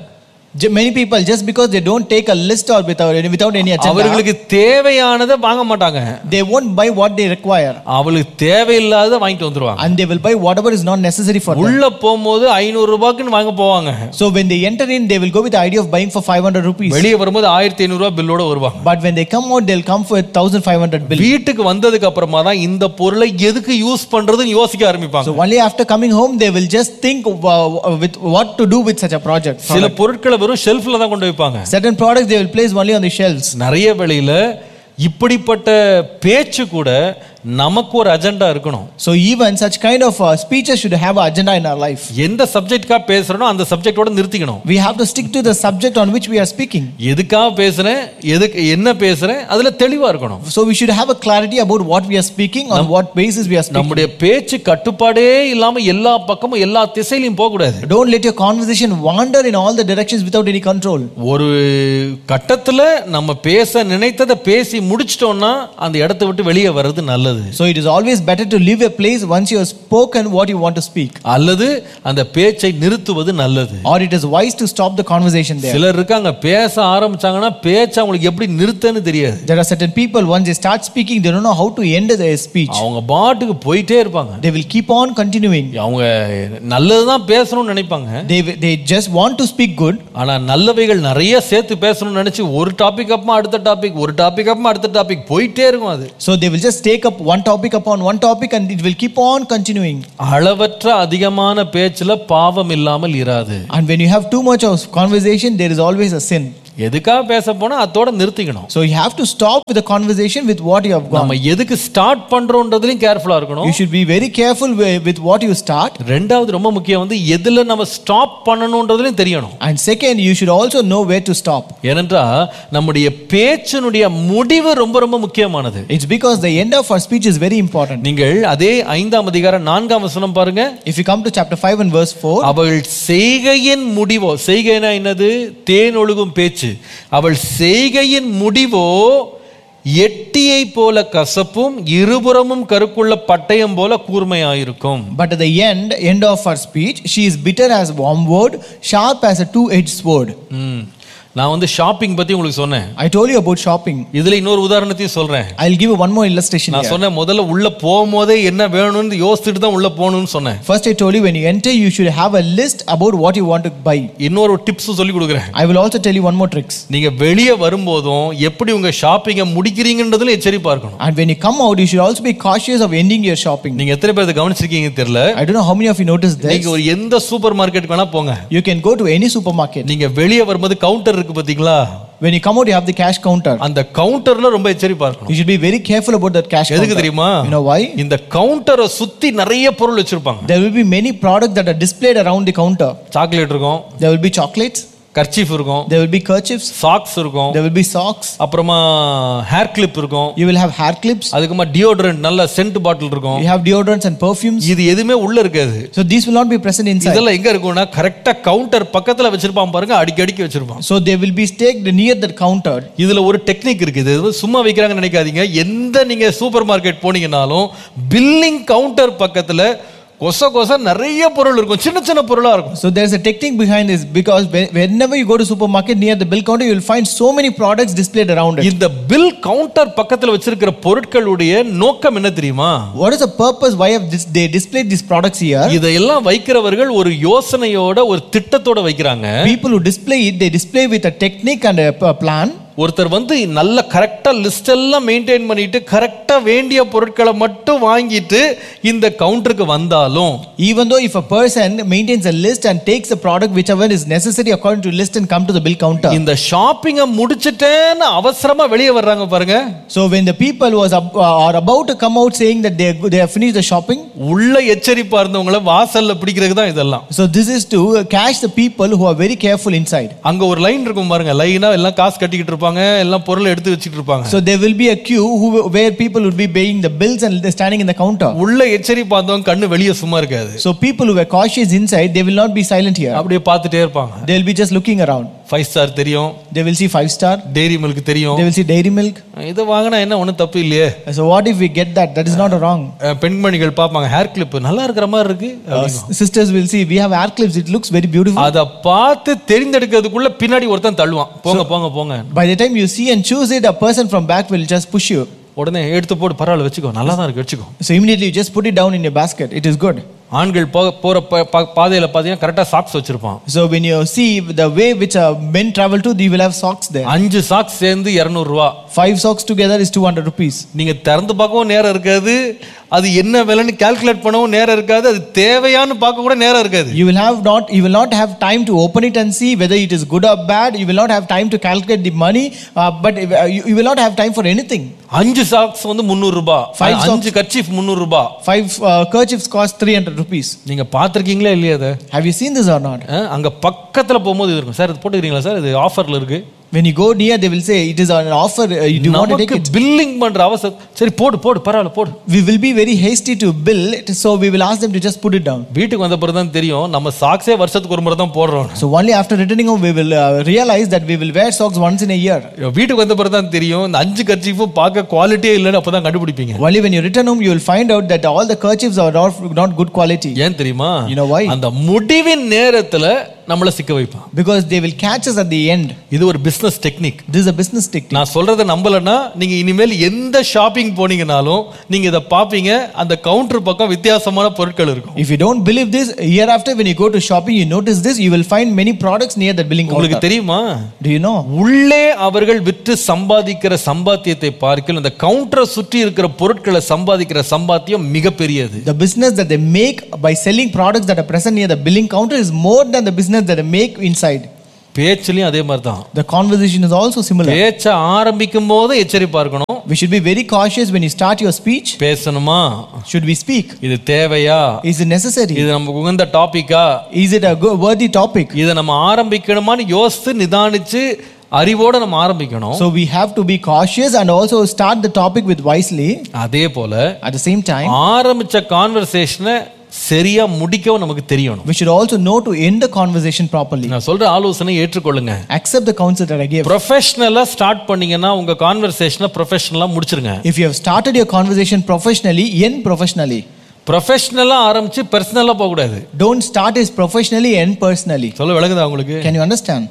J- Many people, just because they don't take a list or without, any- without any agenda,
அவர்களுக்கு தேவையானதை வாங்க மாட்டாங்க
they won't buy what they require.
அவளுக்கு தேவையில்லாத வாங்கிட்டு வந்துருவாங்க
And they will buy whatever is not necessary for them.
உள்ள போகும்போது ஐநூறு ரூபாய்க்குன்னு வாங்க போவாங்க
So when they enter in, they will go with the idea of buying for 500 rupees.
வெளியே வரும்போது ஆயிரத்தி ஐநூறு ரூபாய் பில்லோட வருவாங்க
But when they come out, they'll come for 1500 bill.
வீட்டுக்கு வந்ததுக்கு அப்புறமா தான் இந்த பொருளை எதுக்கு யூஸ் பண்றதுன்னு யோசிக்க ஆரம்பிப்பாங்க
So only after coming home, they will just think uh, with what to do with such a project.
சில பொருட்களை வெறும் ஷெல்ஃப்ல தான் கொண்டு வைப்பாங்க
Certain products they will place only on the shelves.
நிறைய வேளையில இப்படிப்பட்ட பேச்சு கூட நமக்கு ஒரு அஜெண்டா இருக்கணும்
So even such kind of uh, speeches should have an agenda in our life.
எந்த சப்ஜெக்ட்காக பேசுறனோ அந்த சப்ஜெக்டோட நிறுத்திக்கணும்
We have to stick to the subject on which we are speaking.
எதுக்காக பேசுறேன் எதுக்கு என்ன பேசுறேன் அதுல தெளிவா இருக்கணும்
So we should have a clarity about what we are speaking, on what basis we are speaking.
நம்முடைய பேச்சு கட்டுப்பாடே இல்லாம எல்லா பக்கமும் எல்லா திசையிலையும் போக கூடாது
Don't let your conversation wander in all the directions without any control.
ஒரு கட்டத்துல நம்ம பேச நினைத்ததை பேசி முடிச்சிட்டோம்னா அந்த இடத்தை விட்டு வெளியே வர்றது நல்லது நல்லது
So it is always better to leave a place once you have spoken what you want to speak.
அல்லது அந்த பேச்சை நிறுத்துவது நல்லது
Or it is wise to stop the conversation there.
சிலர் இருக்காங்க பேச ஆரம்பிச்சாங்கன்னா பேச்ச அவங்களுக்கு எப்படி நிறுத்தன்னு தெரியாது
There are certain people, once they start speaking, they don't know how to end their speech.
அவங்க பாட்டுக்கு போயிட்டே இருப்பாங்க
They will keep on continuing.
அவங்க நல்லதுதான் பேசணும்னு நினைப்பாங்க
They, they just want to speak good,
ஆனா நல்லவைகள் நிறைய சேர்த்து பேசணும்னு நினைச்சு ஒரு டாபிக் அப்புறமா அடுத்த டாபிக் ஒரு டாபிக் அப்புறமா அடுத்த டாபிக் போயிட்டே இருக்கும் அது
so they will just take up one topic upon one topic and it will keep on continuing.
அளவற்ற அதிகமான பேச்சுல பாவம் இல்லாமல் இராது
And when you have too much of conversation, there is always a sin.
எதுக்காக பேச போனா அதோட நிறுத்திக்கணும்
So you have to stop with the conversation with what you have gone.
நம்ம எதுக்கு ஸ்டார்ட் பண்றோன்றதுலயும் கேர்ஃபுல்லா இருக்கணும்
You should be very careful wi- with what you start.
ரெண்டாவது ரொம்ப முக்கியம் வந்து எதுல நம்ம ஸ்டாப் பண்ணணுன்றதுலயும் தெரியணும்
And second, you should also know where to stop.
ஏனென்றா நம்முடைய பேச்சினுடைய முடிவு ரொம்ப ரொம்ப முக்கியமானது
It's because the end of our speech is very important.
நீங்கள் அதே ஐந்தாம் அதிகாரம் நான்காம் வசனம் பாருங்க
If you come to chapter 5 and verse 4,
அவள் செய்கையின் முடிவோ செய்கைனா என்னது தேன் ஒழுகும் பேச்சு அவள் செய்கையின் முடிவோ எட்டியை போல கசப்பும் இருபுறமும் கருக்குள்ள பட்டயம் போல கூர்மையாயிருக்கும்
but at the end, end of her speech, she is bitter as wormwood, sharp as a two-edged sword.
ம். நான் வந்து ஷாப்பிங் பத்தி உங்களுக்கு சொன்னேன்
I told you about shopping.
இதுல இன்னொரு உதாரணத்தையும் சொல்றேன்
I'll give you one more illustration
நான்
here.
சொன்னேன் முதல்ல உள்ள போகும்போதே என்ன வேணும்னு யோசிச்சுட்டு தான் உள்ள போகணும்னு சொன்னேன்
First, I told you when you enter, you should have a list about what you want to buy.
இன்னொரு டிப்ஸ் சொல்லி கொடுக்குறேன்
I will also tell you one more tricks.
நீங்க வெளியே வரும்போதும் எப்படி உங்க ஷாப்பிங்கை முடிக்கிறீங்கன்றதுல எச்சரிப்பா இருக்கணும்
And when you come out, you should also be cautious of ending your shopping.
நீங்க எத்தனை பேர் இதை கவனிச்சிருக்கீங்க தெரியல
I don't know how many of you noticed this.
நீங்க ஒரு எந்த சூப்பர் மார்க்கெட் வேணா போங்க
You can go to any supermarket.
நீங்க வெளியே வரும்போது கவுண்டர் இருக்கு பாத்தீங்களா
When you come out, you have the cash counter.
அந்த கவுண்டர்ல ரொம்ப எச்சரிப்பா இருக்கணும்
You should be very careful about that cash
எதுக்கு
counter.
தெரியுமா
You know why?
இந்த கவுண்டரை சுத்தி நிறைய பொருள் வச்சிருப்பாங்க
There will be many products that are displayed around the counter.
Chocolate இருக்கும்
There will be chocolates,
kerchief இருக்கும்
there will be kerchiefs,
socks இருக்கும்
there will be socks,
அப்புறமா ஹேர் கிளிப் இருக்கும்
you will have hair clips,
அதுக்குமா டியோட்ரண்ட் நல்ல சென்ட் பாட்டில் இருக்கும்
you have deodorants and perfumes.
இது எதுவுமே உள்ள இருக்காது
So these will not be present inside.
இதெல்லாம் எங்க இருக்கும்னா கரெக்டா கவுண்டர் பக்கத்துல வச்சிருப்பான் பாருங்க அடிக்கி அடிக்கி வச்சிருப்பான்
So they will be staked near that counter.
இதுல ஒரு டெக்னிக் இருக்குது இது வந்து சும்மா வைக்கிறாங்கன்னு நினைக்காதீங்க எந்த நீங்க சூப்பர் மார்க்கெட் போனீங்கனாலும் பில்லிங் கவுண்டர் பக்கத்துல கொச கொச நிறைய பொருள் இருக்கும் சின்ன சின்ன பொருளா இருக்கும்
So there's a technique behind this because when- whenever you go to supermarket near the bill counter, you will find so many products displayed around it.
இந்த பில் கவுண்டர் பக்கத்துல வச்சிருக்கிற பொருட்களுடைய நோக்கம் என்ன தெரியுமா
What is the purpose why have this, they displayed these products here?
இதையெல்லாம் வைக்கிறவர்கள் ஒரு யோசனையோட ஒரு திட்டத்தோட வைக்கிறாங்க
People who display it, they display with a technique and a p- plan.
ஒருத்தர் வந்து நல்ல கரெக்டா லிஸ்ட் எல்லாம் மெயின்டைன் பண்ணிட்டு கரெக்டா வேண்டிய பொருட்களை மட்டும் வாங்கிட்டு இந்த கவுண்டருக்கு வந்தாலும்
Even though if a person maintains a list and takes the product whichever is necessary according to list and come to the bill counter.
இந்த ஷாப்பிங்கை முடிச்சிட்டேன்னு அவசரமா வெளியே வர்றாங்க பாருங்க
So when the people was ab- are about to come out saying that they they have finished the shopping,
உள்ள எச்சரிப்பா இருந்தவங்கள வாசல்ல பிடிக்கிறதுக்கு தான் இதெல்லாம்
so this is to catch the people who are very careful inside.
அங்க ஒரு லைன் இருக்கும் பாருங்க லைனா எல்லாம் காசு கட்டிக்கிட்டு இருப்பாங்க எல்லாம் பொருளை எடுத்து வச்சுட்டு இருப்பாங்க
So there will be a queue who, where people would be paying the bills and they're standing in the counter.
உள்ள எச்சரிப்பா இருந்தவங்க கண்ணு வெளியே சும்மா இருக்காது
So people who were cautious inside, they will not be silent here.
அப்படியே பார்த்துட்டே இருப்பாங்க
They'll be just looking around.
Five Star தெரியும்
They will see five star.
Dairy Milk தெரியும்
They will see dairy milk.
இதை வாங்கினா என்ன ஒன்றும் தப்பு இல்லையே
So what if we get that? That is not wrong.
அஹ் பெண்மணிகள் பார்ப்பாங்க ஹேர் கிளிப் நல்லா இருக்கிற மாதிரி இருக்கு
Uh, sisters will see we have hair clips. It looks very beautiful.
அதை பார்த்து தெரிந்தெடுக்கிறதுக்குள்ள பின்னாடி ஒருத்தன் தள்ளுவான் போங்க போங்க போங்க
By the time you see and choose it, a person from back will just push you.
உடனே எடுத்து போட்டு பரவாயில்ல வச்சுக்கோ நல்லா தான் இருக்கு வச்சுக்கோ
So immediately you just put it down in your basket. It is good.
ஆண்கள் போக போற ப- ப- பாதையில பார்த்தீங்கன்னா கரெக்டாக சாக்ஸ் வச்சிருப்பான்
So when you see the way which uh, men travel to, you will have socks there.
அஞ்சு சாக்ஸ் சேர்ந்து இரநூறுவா
Five socks together is 200 rupees.
நீங்க திறந்து பார்க்கவும் நேரம் இருக்காது அது என்ன விலைன்னு கால்குலேட் பண்ணவும் நேரம் இருக்காது அது தேவையான்னு பார்க்க கூட நேரம் இருக்காது
You will have not you will not have time to open it and see whether it is good or bad. You will not have time to calculate the money, uh, but if, uh, you, you will not have time for anything.
அஞ்சு சாக்ஸ் வந்து முந்நூறு ரூபாய்
Five socks.
அஞ்சு கர்ச்சீஃப் முந்நூறு ரூபாய்
Five uh, kerchiefs cost 300 rupees.
நீங்க பார்த்திருக்கீங்களா இல்லையா அதை
Have you seen this or not?
அஹ், அங்க பக்கத்துல போகும்போது இது இருக்கும் சார் இது போட்டுக்கிறீங்களா சார் இது ஆஃபர்ல இருக்கு
When you go near, they will say, It is an offer. Uh, you do you want to take
நமக்கு
it?
பில்லிங் பண்ற அவசரம் சரி போடு போடு பரவாயில்ல போடு
We will be very hasty to bill it, so we will ask them to just put it down.
வீட்டுக்கு வந்த பிறகு தான் தெரியும் நம்ம சாக்ஸே வருஷத்துக்கு ஒரு முறை தான் போடுறோம்
So only after returning home, we will uh, realize that we will wear socks once in a year.
வீட்டுக்கு வந்த பிறகு தான் தெரியும் இந்த அஞ்சு கர்ச்சீஃபும் பார்க்க குவாலிட்டியே இல்லைன்னு அப்பதான் கண்டுபிடிப்பீங்க
Only when you return home, you will find out that all the kerchiefs are not, not good quality.
ஏன் தெரியுமா
You know why?
அந்த முடிவின் நேரத்துல நம்மள சிக்க வைப்பான்
Because they will catch us at the end.
இது ஒரு business technique
This is a business technique.
நான் சொல்றத நம்பலன்னா நீங்க இனிமேல் எந்த ஷாப்பிங் போனீங்கனாலும் நீங்க இதை பார்ப்பீங்க அந்த கவுண்டர் பக்கம் வித்தியாசமான பொருட்கள் இருக்கும்
If you don't believe this, year after when you go to shopping, you notice this, you will find many products near the billing
உங்களுக்கு
counter.
தெரியுமா
Do you know?
உள்ளே அவர்கள் விற்று சம்பாதிக்கிற சம்பாத்தியத்தை பார்க்கல அந்த கவுண்டரை சுற்றி இருக்கிற பொருட்களை சம்பாதிக்கிற சம்பாத்தியம் மிகப்பெரியது
The business that they make by selling products that are present near the billing counter is more than the business that they make inside.
பேச்சுலயும் அதே மாதிரி தான்
The conversation is also similar.
பேச்ச ஆரம்பிக்கும் போது எச்சரிப்பா இருக்கணும்
We should be very cautious when you start your speech.
பேசணுமா
Should we speak?
இது தேவையா
Is it necessary?
இது நமக்கு உகந்த டாபிக்கா
Is it a good, worthy topic?
இதை நம்ம ஆரம்பிக்கணுமான்னு யோசித்து நிதானிச்சு அறிவோட நம்ம ஆரம்பிக்கணும்
So we have to be cautious and also start the topic with wisely.
அதே போல
At the same time,
ஆரம்பிச்ச கான்வர்சேஷனை சரியா முடிக்கவும் நமக்கு தெரியணும்
we should also know to end the conversation properly.
நான் சொல்ற ஆலோசனை ஏற்றுக்கொள்ளுங்க
Accept the counsel that I gave.
ப்ரொஃபஷனலா ஸ்டார்ட் பண்ணீங்கன்னா உங்க கான்வர்சேஷனை ப்ரொஃபஷனலா முடிச்சிருங்க
If you have started your conversation professionally, end professionally.
ப்ரொஃபஷனலா ஆரம்பிச்சு பர்சனலா போக கூடாது
Don't start as professionally, end personally.
சொல்ல விளங்குதா உங்களுக்கு
Can you understand?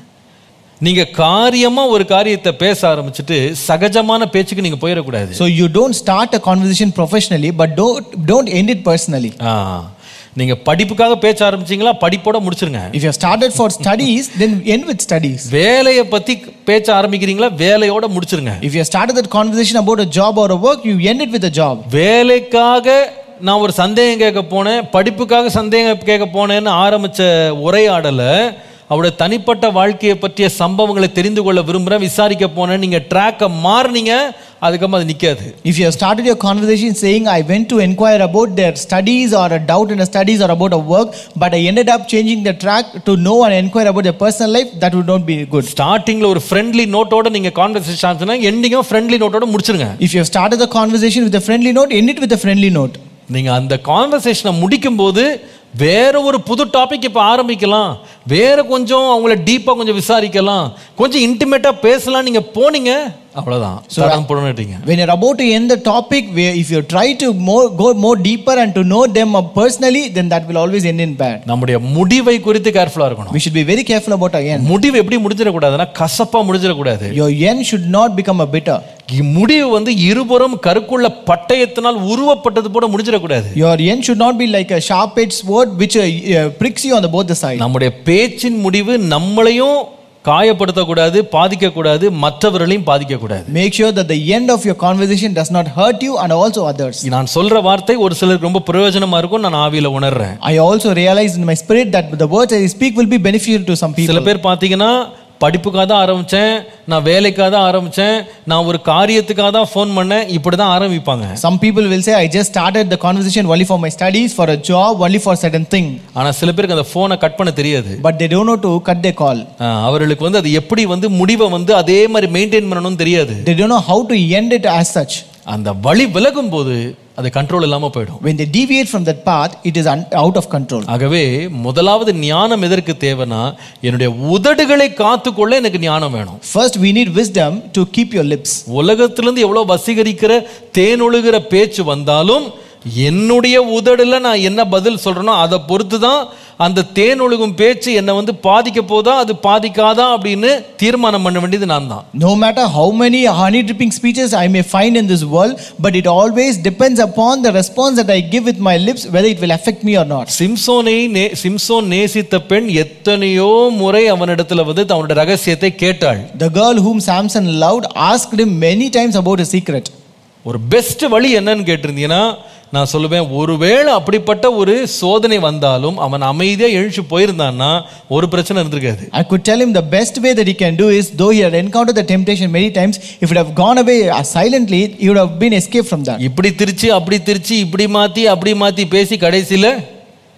நீங்க காரியமா ஒரு காரியத்தை பேச ஆரம்பிச்சுட்டு சகஜமான பேச்சுக்கு நீங்க போயிடக்கூடாது
So you don't start a conversation professionally, but don't don't end it personally.
ஆ, நீங்க படிப்புக்காக பேச ஆரம்பிச்சீங்களா படிப்போட முடிச்சிருங்க
If you have started for studies, then end with studies.
வேலையை பத்தி பேச ஆரம்பிக்கிறீங்களா வேலையோட முடிச்சிருங்க
If you have started that conversation about a job or a work, you end it with a job.
வேலைக்காக நான் ஒரு சந்தேகம் கேட்க போனேன் படிப்புக்காக சந்தேகம் கேட்க போனேன்னு ஆரம்பிச்ச உரையாடலை அவருடைய தனிப்பட்ட வாழ்க்கையை பற்றிய சம்பவங்களை தெரிந்து கொள்ள விரும்புகிறேன் விசாரிக்க போனேன் நீங்கள் ட்ராக்கை மாறுனீங்க அதுக்கப்புறம் அது நிற்காது
If you have started your conversation saying, I went to inquire about their studies or a doubt in the studies or about a work, but I ended up changing the track to know and inquire about their personal life, that would not be good.
ஸ்டார்டிங்கில் ஒரு ஃப்ரெண்ட்லி நோட்டோட நீங்கள் கான்வர்சேஷன் ஆச்சுன்னா எண்டிங்கும் ஃப்ரெண்ட்லி நோட்டோட முடிச்சிருங்க
If you have started the conversation with a friendly note, end it with a friendly note.
நீங்கள் அந்த கான்வர்சேஷனை முடிக்கும்போது வேற ஒரு புது டாபிக் இப்போ ஆரம்பிக்கலாம் வேற கொஞ்சம் அவங்கள டீப்பாக கொஞ்சம் விசாரிக்கலாம் கொஞ்சம் இன்டிமேட்டாக பேசலாம் நீங்கள் போனீங்க அவ்வளோதான் தடம் போடணுட்டீங்க
When you're about to end the topic, where if you try to more, go more deeper and to know them uh, personally, then that will always end in bad.
நம்முடைய முடிவை குறித்து கேர்ஃபுல்லாக இருக்கணும்
We should be very careful about our end.
முடிவு எப்படி முடிஞ்சிடக்கூடாதுன்னா கசப்பா முடிஞ்சிடக்கூடாது
Your end should not become a bitter.
முடிவு வந்து இருபுறம் கருக்குள்ள பட்டயத்தினால் உருவப்பட்டது போல முடிஞ்சிடக்கூடாது
Your end should not be like a sharp-edged sword which uh, uh, pricks you on the both the sides.
நம்முடைய பேச்சின் முடிவு நம்மளையும் காயப்படுத்தக்கூடாது பாதிக்கக்கூடாது மற்றவர்களையும் பாதிக்கக்கூடாது
Make sure that the end of your conversation does not hurt you and also others.
நான் சொல்ற வார்த்தை ஒரு சிலருக்கு ரொம்ப பிரயோஜனமா இருக்கும் நான் ஆவியில உணர்றேன்
I also realize in my spirit that the words I speak will be beneficial to some
சில
people.
பேர் பார்த்தீங்கன்னா படிப்புக்காக தான் ஆரம்பிச்சேன் நான் வேலைக்காக தான் ஆரம்பிச்சேன் நான் ஒரு காரியத்துக்காக தான் ஃபோன் பண்ணேன் இப்படி தான் ஆரம்பிப்பாங்க
Some people will say, I just started the conversation only for my studies, for a job, only for a certain thing.
ஆனா சில பேருக்கு அந்த ஃபோனை கட் பண்ண தெரியாது
But they don't know to cut their call.
ஆ, அவர்களுக்கு வந்து அது எப்படி வந்து முடிவை வந்து அதே மாதிரி மெயின்டைன் பண்ணணும்னு தெரியாது
They don't know how to end it as such.
அந்த வழி விலகும் போது அது கண்ட்ரோல் இல்லாம போயிடும்
When they deviate from that path, it is un- out of control.
ஆகவே முதலாவது ஞானம் எதற்கு தேவைன்னா என்னுடைய உதடுகளை காத்துக்கொள்ள எனக்கு ஞானம் வேணும்
First, we need wisdom to keep your lips.
உலகத்திலிருந்து எவ்வளவு வசீகரிக்கிற தேனொழுகிற பேச்சு வந்தாலும் என்னுடைய உதடுல நான் என்ன பதில் சொல்றேனோ அதை பொறுத்து தான் அந்த தேனொழுகும் பேச்சு என்னை வந்து பாதிக்க போதா அது பாதிக்காதா அப்படின்னு தீர்மானம் பண்ண வேண்டியது நான் தான்
No matter how many honey dripping speeches I may find in this world, but it always depends upon the response that I give with my lips, whether it will affect me or not.
சிம்சோனை நே- சிம்சோன் நேசித்த பெண் எத்தனையோ முறை அவனிடத்துல வந்து அவனுடைய ரகசியத்தை கேட்டாள்
The girl whom Samson loved asked him many times about his secret.
ஒரு பெஸ்ட் வழி என்னன்னு கேட்டிருந்தீங்கன்னா நான் சொல்லுவேன் ஒருவேளை அப்படிப்பட்ட ஒரு சோதனை வந்தாலும் அவன் அமைதியா எழுச்சி போயிருந்தான்னா ஒரு பிரச்சனை இருந்திருக்காது
I could tell him the best way that he can do is, though he had encountered the temptation many times, if it have gone away uh, silently, he would have been escaped from that.
இப்படி திருச்சி அப்படி திருச்சி இப்படி மாத்தி அப்படி மாத்தி பேசி கடைசியில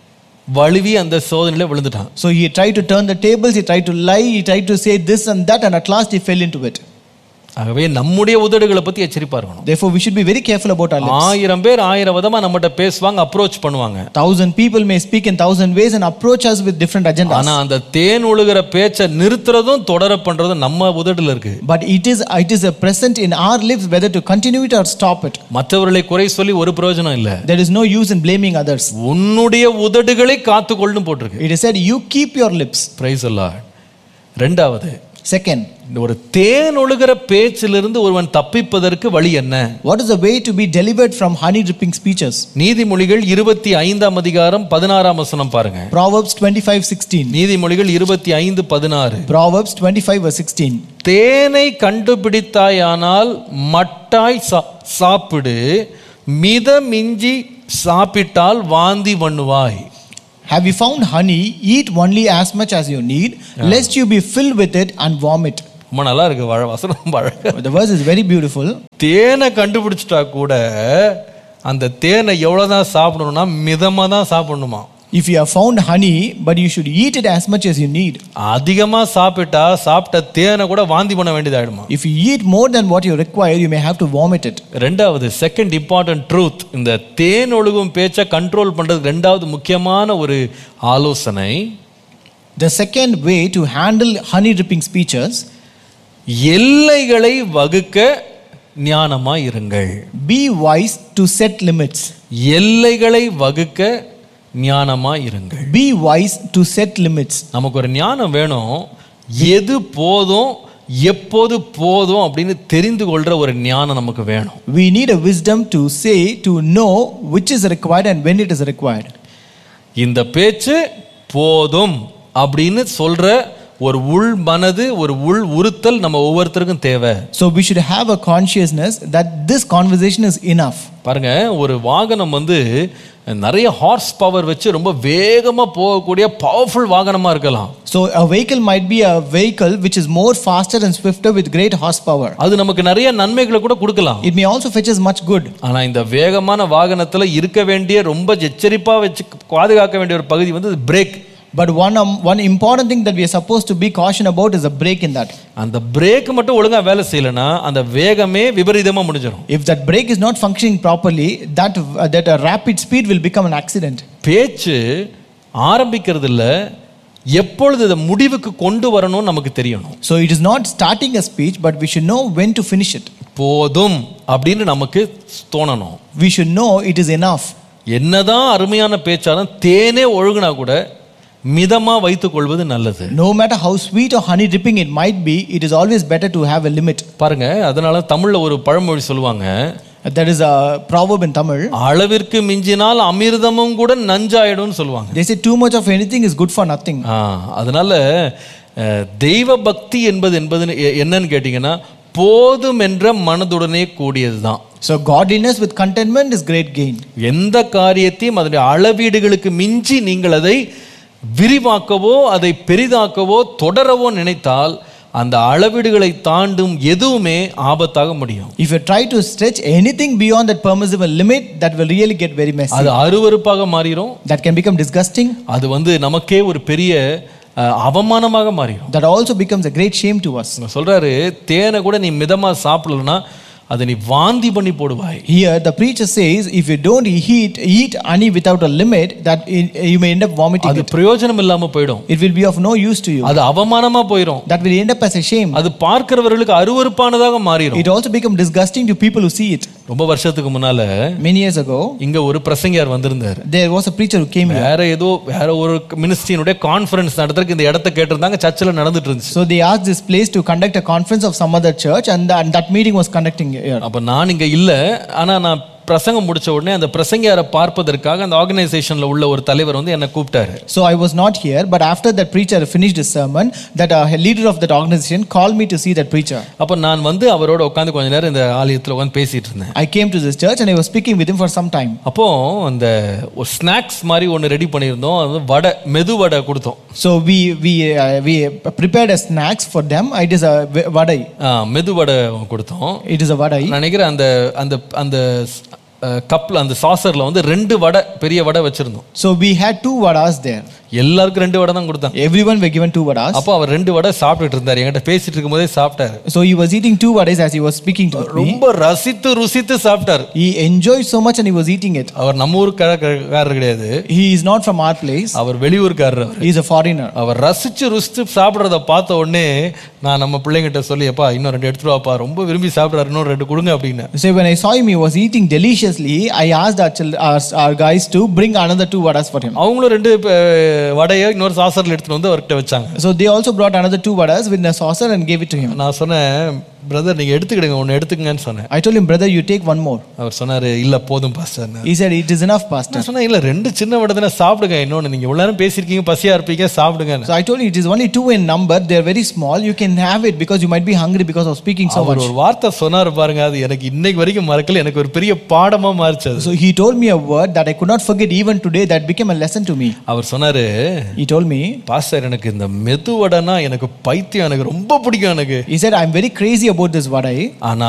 வழுவி அந்த சோதனையில விழுந்துட்டான்
So he tried to turn the tables, he tried to lie, he tried to say this and that, and at last he fell into it.
ஆகவே நம்முடைய உதடுகளை பத்தி எச்சரிப்பா இருக்கணும்
Therefore, we should be very careful about our lips.
ஆயிரம் பேர் ஆயிரம் விதமா நம்மகிட்ட பேசுவாங்க அப்ரோச் பண்ணுவாங்க
Thousand people may speak in thousand ways and approach us with different agendas.
ஆனா அந்த தேன் ஒழுகிற பேச்சை நிறுத்துறதும் தொடர பண்றதும் நம்ம உதடுல இருக்கு
But it is it is a present in our lips whether to continue it or stop it.
மற்றவர்களை குறை சொல்லி ஒரு பிரயோஜனம் இல்ல
There is no use in blaming others.
உன்னுடைய உதடுகளை காத்துக்கொள்ளும் போட்டிருக்கு
It is said, You keep your lips.
Praise ரெண்டாவது
Second,
இந்த ஒரு தேன் ஒழுகிற பேச்சிலிருந்து ஒருவன் தப்பிப்பதற்கு வழி என்ன
what is the way to be delivered from honey dripping speeches?
நீதிமொழிகள் இருபத்தி ஐந்தாம் அதிகாரம் பதினாறாம் வசனம் பாருங்க
Proverbs 25 16.
நீதிமொழிகள் இருபத்தி ஐந்து பதினாறு
Proverbs 25 verse 16.
தேனை கண்டுபிடித்தாயானால் மட்டாய் சா- சாப்பிடு மிதமிஞ்சி சாப்பிட்டால் வாந்தி பண்ணுவாய்
Have you found honey? Eat only as much as you need, lest you be filled with it and vomit.
ரொம்ப நல்லா இருக்கு வழ வசனம் ரொம்ப அழகா
The verse is very beautiful.
தேனை கண்டுபிடிச்சிட்டா கூட அந்த தேனை எவ்வளவுதான் சாப்பிடணும்னா மிதமா தான் சாப்பிடணுமா
If you have found honey, but you should eat it as much as you need.
அதிகமா சாப்பிட்டா சாப்பிட்ட தேனை கூட வாந்தி பண்ண வேண்டியதாயிடுமா
If you eat more than what you require, you may have to vomit it.
ரெண்டாவது செகண்ட் இம்பார்ட்டன்ட் ட்ரூத் இந்த தேன் ஒழுகும் பேச்சை கண்ட்ரோல் பண்றதுக்கு ரெண்டாவது முக்கியமான ஒரு ஆலோசனை
The second way to handle honey dripping speeches,
எல்லைகளை வகுக்க ஞானமா இருங்கள்
be wise to set limits.
எல்லைகளை வகுக்க ஞானமா இருங்கள்
Be wise to set limits.
நமக்கு ஒரு ஞானம் வேணும் எது போதும் எப்போது போதும் அப்படின்னு தெரிந்து கொள்ற ஒரு ஞானம் நமக்கு வேணும்
We need a wisdom to say, to know which is required and when it is required.
இந்த பேச்சு போதும் அப்படின்னு சொல்ற ஒரு உள் மனது ஒரு உள் உறுத்தல் நம்ம ஒவ்வொருத்தருக்கும் தேவை
So we should have a consciousness that this conversation is enough.
பாருங்க ஒரு வாகனம் வந்து நிறைய ஹார்ஸ் பவர் வச்சு ரொம்ப வேகமா போகக்கூடிய பவர்ஃபுல் வாகனமா இருக்கலாம்
So a vehicle might be a vehicle which is more faster and swifter with great horsepower.
அது நமக்கு நிறைய நன்மைகளை கூட கொடுக்கலாம்
It may also fetch us much good.
ஆனா இந்த வேகமான வாகனத்துல இருக்க வேண்டிய ரொம்ப எச்சரிப்பா வச்சு பாதுகாக்க வேண்டிய ஒரு பகுதி வந்து break
But one, um, one important thing that we are supposed to be caution about is a break in that.
அந்த பிரேக் மட்டும் ஒழுங்கா வேலை செய்யலைன்னா அந்த வேகமே விபரீதமா முடிஞ்சிடும்
If that brake is not functioning properly, that, uh, that a rapid speed will become an accident.
பேச்சு ஆரம்பிக்கிறது இல்ல எப்பொழுது இதை முடிவுக்கு கொண்டு வரணும்னு நமக்கு தெரியணும்
So it is not starting a speech, but we should know when to finish it.
போதும் அப்படின்னு நமக்கு தோணணும்
We should know it is enough.
என்னதான் அருமையான பேச்சாலும் தேனே ஒழுகுனா கூட மிதமா வைத்துக் கொள்வது நல்லது
No matter how sweet or honey dripping it might be, it is always better to have a limit.
பாருங்க அதனால தமிழ்ல ஒரு பழமொழி சொல்லுவாங்க
There is a proverb in Tamil.
அளவிற்கு மிஞ்சினால் அமிர்தமும் கூட நஞ்சாயிடும்னு சொல்லுவாங்க
They say too much of anything is good for nothing.
ஆ, அதனால அஹ், தெய்வ பக்தி என்பது என்பது எ- என்னன்னு கேட்டிங்கன்னா போதும் என்ற மனதுடனே கூடியதுதான்
So godliness with contentment is great gain.
எந்த காரியத்தையும் அதனுடைய அளவீடுகளுக்கு மிஞ்சி நீங்கள் அதை விரிவாக்கவோ அதை பெரிதாக்கவோ தொடரவோ நினைத்தால் அந்த அளவீடுகளை தாண்டும் எதுவுமே ஆபத்தாக முடியும்
If you try to stretch anything beyond that permissible limit, that will really get very messy.
அது அருவருப்பாக மாறிடும்
That can become disgusting.
அது வந்து நமக்கே ஒரு பெரிய அஹ், அவமானமாக மாறிடும்
That also becomes a great shame to us.
இங்க சொல்றாரு தேனை கூட நீ மிதமா சாப்பிடலன்னா அதை நீ வாந்தி பண்ணி போடுவாய்
Here, the preacher says, if you don't eat, eat honey without a limit, that in- you may end up vomiting
அது
it.
பிரயோஜனம் இல்லாம போயிடும்
It will be of no use to you.
அது அவமானமா போயிடும்
That will end up as a shame.
அது பார்க்கிறவர்களுக்கு அருவருப்பானதாக மாறிடும்
It also become disgusting to people who see it.
ரொம்ப வருஷத்துக்கு முன்னால
Many years ago,
இங்க ஒரு பிரசங்கியார் வந்திருந்தார்
there was a preacher who came here.
வேற ஏதோ வேற ஒரு மினிஸ்ட்ரியினுடைய கான்ஃபரன்ஸ் நடத்துறதுக்கு இந்த இடத்த கேட்டிருந்தாங்க சர்ச்சில் நடந்துட்டு இருந்துச்சு
So they asked this place to conduct a conference of some other church, and that, that meeting was conducting here.
அப்ப நான் இங்க இல்ல ஆனா நான் பிரசங்கம் முடிச்ச உடனே அந்த பிரசங்கியாரை பார்ப்பதற்காக அந்த ஆர்கனைசேஷன்ல உள்ள ஒரு தலைவர் வந்து என்னை கூப்பிட்டாரு
So I was not here, but after that preacher finished his sermon, that uh, leader of that organization called me to see that preacher.
அப்ப நான் வந்து அவரோட உட்காந்து கொஞ்ச நேரம் இந்த ஆலயத்துல உட்காந்து பேசிட்டு இருந்தேன்
I came to this church and I was speaking with him for some time.
அப்போ அந்த ஒரு ஸ்நாக்ஸ் மாதிரி ஒன்று ரெடி பண்ணியிருந்தோம் அது வந்து வடை மெது வடை கொடுத்தோம்
So we we uh, we prepared a snacks for them. It is a v- vadai.
ஆ, மெது வடை கொடுத்தோம்
It is a vadai.
நான் நினைக்கிறேன் அந்த அந்த அந்த கப்பில் அந்த சாசரில் வந்து ரெண்டு வடை பெரிய வடை வச்சிருந்தோம்
So we had two vadas there.
எல்லாருக்கும் ரெண்டு வடை தான் கொடுத்தாங்க
Everyone were given two vadas.
அப்போ அவர் ரெண்டு வடை சாப்பிட்டுட்டு இருந்தார் என்கிட்ட பேசிட்டு இருக்கும்போதே சாப்பிட்டாரு
So he was eating two vadas as he was speaking to me.
ரொம்ப ரசித்து ருசித்து சாப்பிட்டாரு
He enjoyed so much and he was eating it.
அவர் நம்ம ஊருக்காரர் கிடையாது
He is not from our place.
Our வெளியூர்காரர் our
He is a foreigner.
அவர் ரசிச்சு ருசித்து சாப்பிட்றத பார்த்த உடனே நான் நம்ம பிள்ளைங்கிட்ட சொல்லி அப்பா இன்னும் ரெண்டு எடுத்துட்டு வாப்பா ரொம்ப விரும்பி சாப்பிட்றாரு இன்னும் ரெண்டு கொடுங்க அப்படின்னு
So when I saw him, he was eating deliciously. I asked our, chil- our, our guys to bring another two vadas for him.
அவங்களும் ரெண்டு அஹ், வடையை இன்னொரு சாசரில் எடுத்துட்டு வந்து அவர்கிட்ட வச்சாங்க
So they also brought another two vadas with a saucer and gave it to him.
நான் சொன்னேன் பிரதர் நீங்க எடுத்துக்கிடுங்க ஒன்று எடுத்துக்கங்கன்னு சொன்னேன்
I told him, brother, you take one more.
அவர் சொன்னாரு இல்ல போதும் pastor
He said, it is enough, pastor.
நான் சொன்னேன் இல்ல ரெண்டு சின்ன வடை தானே சாப்பிடுங்க இன்னொன்னு நீங்க இவ்வளவு நேரம் பேசியிருக்கீங்க பசியா இருப்பீங்க சாப்பிடுங்க
So I told you, it is only two in number. They are very small. You can have it because you might be hungry because of speaking so
our
much.
ஒரு வார்த்தை சொன்னாரு பாருங்க அது எனக்கு இன்னைக்கு வரைக்கும் மறக்கல எனக்கு ஒரு பெரிய பாடமா மாறிச்சு அது
So he told me a word that I could not forget even today that became a lesson to me.
அவர் சொன்னாரு
He told me,
பாஸ்டர் எனக்கு இந்த மெது வடைனா எனக்கு பைத்தியம் எனக்கு ரொம்ப பிடிக்கும் எனக்கு
he said, I'm very crazy about this vadai.
ஆனா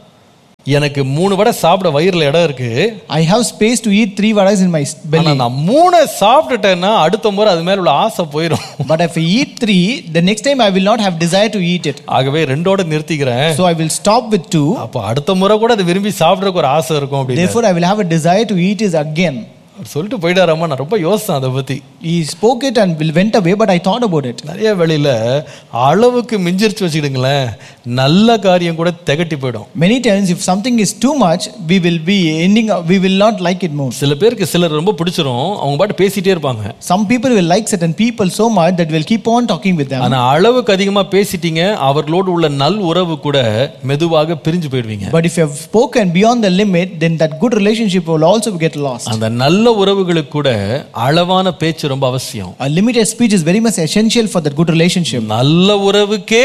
எனக்கு மூணு வடை சாப்பிட வயிறுல இடம் இருக்கு
I have space to eat three vadas in my s-
ஆனா
belly.
நான் மூணை சாப்பிட்டுட்டேன்னா அடுத்த முறை அது மேல உள்ள ஆசை போயிடும்
But if I eat three, the next time I will not have desire to eat it.
ஆகவே ரெண்டோட நிறுத்திக்கிறேன்
So I will stop with two.
அப்போ அடுத்த முறை கூட அதை விரும்பி சாப்பிட்றதுக்கு ஒரு ஆசை இருக்கும் அப்படின்னு
Therefore, I will have a desire to eat it again.
அவர் சொல்லிட்டு போயிட்டாராமா நான் ரொம்ப யோசித்தேன் அதை பத்தி
He spoke it and will went away, but I thought about it.
நிறைய வேளையில அளவுக்கு மிஞ்சிருச்சு வச்சுக்கிடுங்களேன் நல்ல காரியம் கூட திகட்டி போயிடும்
Many times, if something is too much, we will be ending up, we will not like it more.
சில பேருக்கு சிலர் ரொம்ப பிடிச்சிரும் அவங்க பாட்டு பேசிட்டே இருப்பாங்க
Some people will like certain people so much that will keep on talking with them.
ஆனா அளவுக்கு அதிகமா பேசிட்டீங்க அவர்களோடு உள்ள நல் உறவு கூட மெதுவாக பிரிஞ்சு போயிடுவீங்க
But if you have spoken beyond the limit, then that good relationship will also get lost.
அந்த நல்ல உறவுகளுக்கு கூட அளவான பேச்சு ரொம்ப அவசியம்
A limited speech is very much essential for that good relationship.
நல்ல உறவுக்கே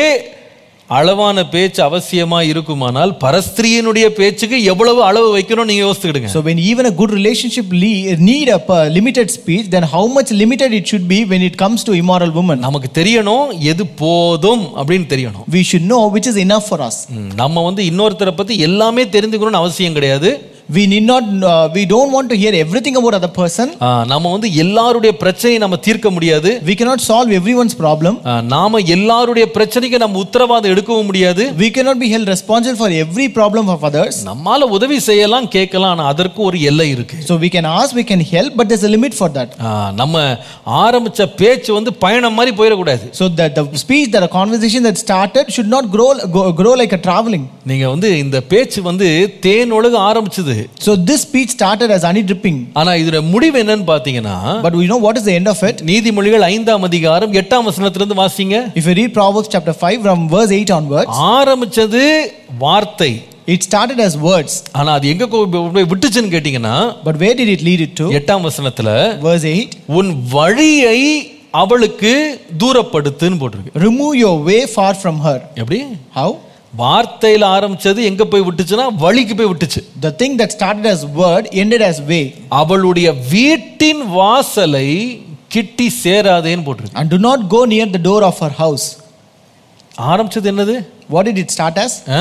அளவான பேச்சு அவசியமா இருக்குமானால் பரஸ்திரியனுடைய பேச்சுக்கு எவ்வளவு அளவு வைக்கணும் நீங்க யோசிச்சுக்கிடுங்க
So when even a good relationship le- need a per- limited speech, then how much limited it should be when it comes to immoral woman.
நமக்கு தெரியணும் எது போதும் அப்படின்னு தெரியணும்
We should know which is enough for us.
ம், நம்ம வந்து இன்னொருத்தரை பத்தி எல்லாமே தெரிந்துக்கணும்னு அவசியம் கிடையாது
We need not. Uh, we don't want to hear everything about other person.
ஆ, நம்ம வந்து எல்லாருடைய பிரச்சனையை நம்ம தீர்க்க முடியாது
We cannot solve everyone's problem.
ஆ, நாம எல்லாருடைய பிரச்சனைக்கு நம்ம உத்தரவாதம் எடுக்கவும் முடியாது
We cannot be held responsible for every problem of others.
நம்மால உதவி செய்யலாம் கேட்கலாம் ஆனா அதற்கு ஒரு எல்லை இருக்கு
So we can ask, we can help, but there's a limit for that.
ஆ, நம்ம ஆரம்பிச்ச பேச்சு வந்து பயணம் மாதிரி போயிடக்கூடாது
So that the speech, that a conversation that started should not grow go, grow like a traveling.
நீங்க வந்து இந்த பேச்சு வந்து தேன் ஒழுக ஆரம்பிச்சது
So this speech started as honey dripping.
ஆனா இதுல முடிவு என்னன்னு பாத்தீங்கன்னா
But we know what is the end of it.
நீதிமொழிகள் ஐந்தாம் அதிகாரம் எட்டாம் வசனத்திலிருந்து வாசிங்க
If you read Proverbs chapter 5 from verse 8 onwards,
ஆரம்பிச்சது வார்த்தை
it started as words.
ஆனா அது எங்க கொ- போய் விட்டுச்சுன்னு கேட்டீங்கன்னா
But where did it lead it to?
எட்டாம் வசனத்துல
Verse 8
உன் வழியை அவளுக்கு தூரப்படுத்துன்னு போட்டிருக்கு
Remove your way far from her.
எப்படி
How?
வார்த்தையில ஆரம்பிச்சது எங்க போய் விட்டுச்சுன்னா வழிக்கு போய் விட்டுச்சு
The thing that started as word ended as way.
அவளுடைய வீட்டின் வாசலை கிட்டி சேராதேன்னு போட்டிருக்கு
And do not go near the door of her house.
ஆரம்பிச்சது என்னது
What did it start as?
ஆ?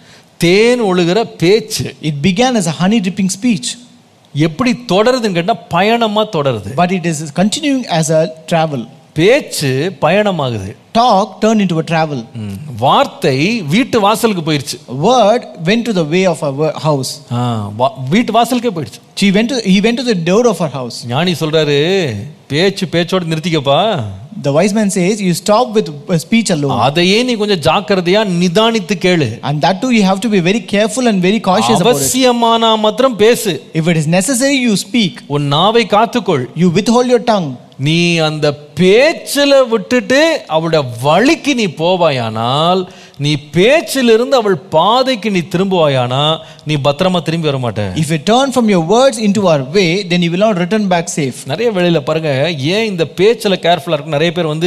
தேன் ஒழுகிற பேச்சு
It began as a honey dripping speech,
எப்படி தொடருதுன்னு கேட்டா பயணமா தொடருது
but it is continuing as a travel.
பேச்சு பயணமாகுது
Talk turned into a travel.
ம். வார்த்தை வீட்டு வாசலுக்கு போயிருச்சு
Word went to the way of her wo- house.
ஆ, வா- வீட்டு வாசலுக்கே போயிடுச்சு
She went to, he went to the door of her house.
ஞானி சொல்றாரு பேச்சு பேச்சோட நிறுத்திக்கப்பா
The wise man says, You stop with uh, speech alone.
அதையே நீ கொஞ்சம் ஜாக்கிரதையா நிதானித்து கேளு
And that too, you have to be very careful and very cautious about it.
அவசியமானா மாத்திரம் பேசு
If it is necessary, you speak.
உன் நாவை காத்துக்கொள்
You withhold your tongue.
நீ அந்த பேச்சில விட்டுட்டு அவளுடைய வழிக்கு நீ போவாயானால் நீ பேச்சிலிருந்து அவள் பாதைக்கு நீ திரும்புவாயானா நீ பத்திரமா திரும்பி வர மாட்ட
If you turn from your words into our way, then you will not return back safe.
நிறைய வேளையில பாருங்க ஏன் இந்த பேச்சில் கேர்ஃபுல்லாக இருக்கு நிறைய பேர் வந்து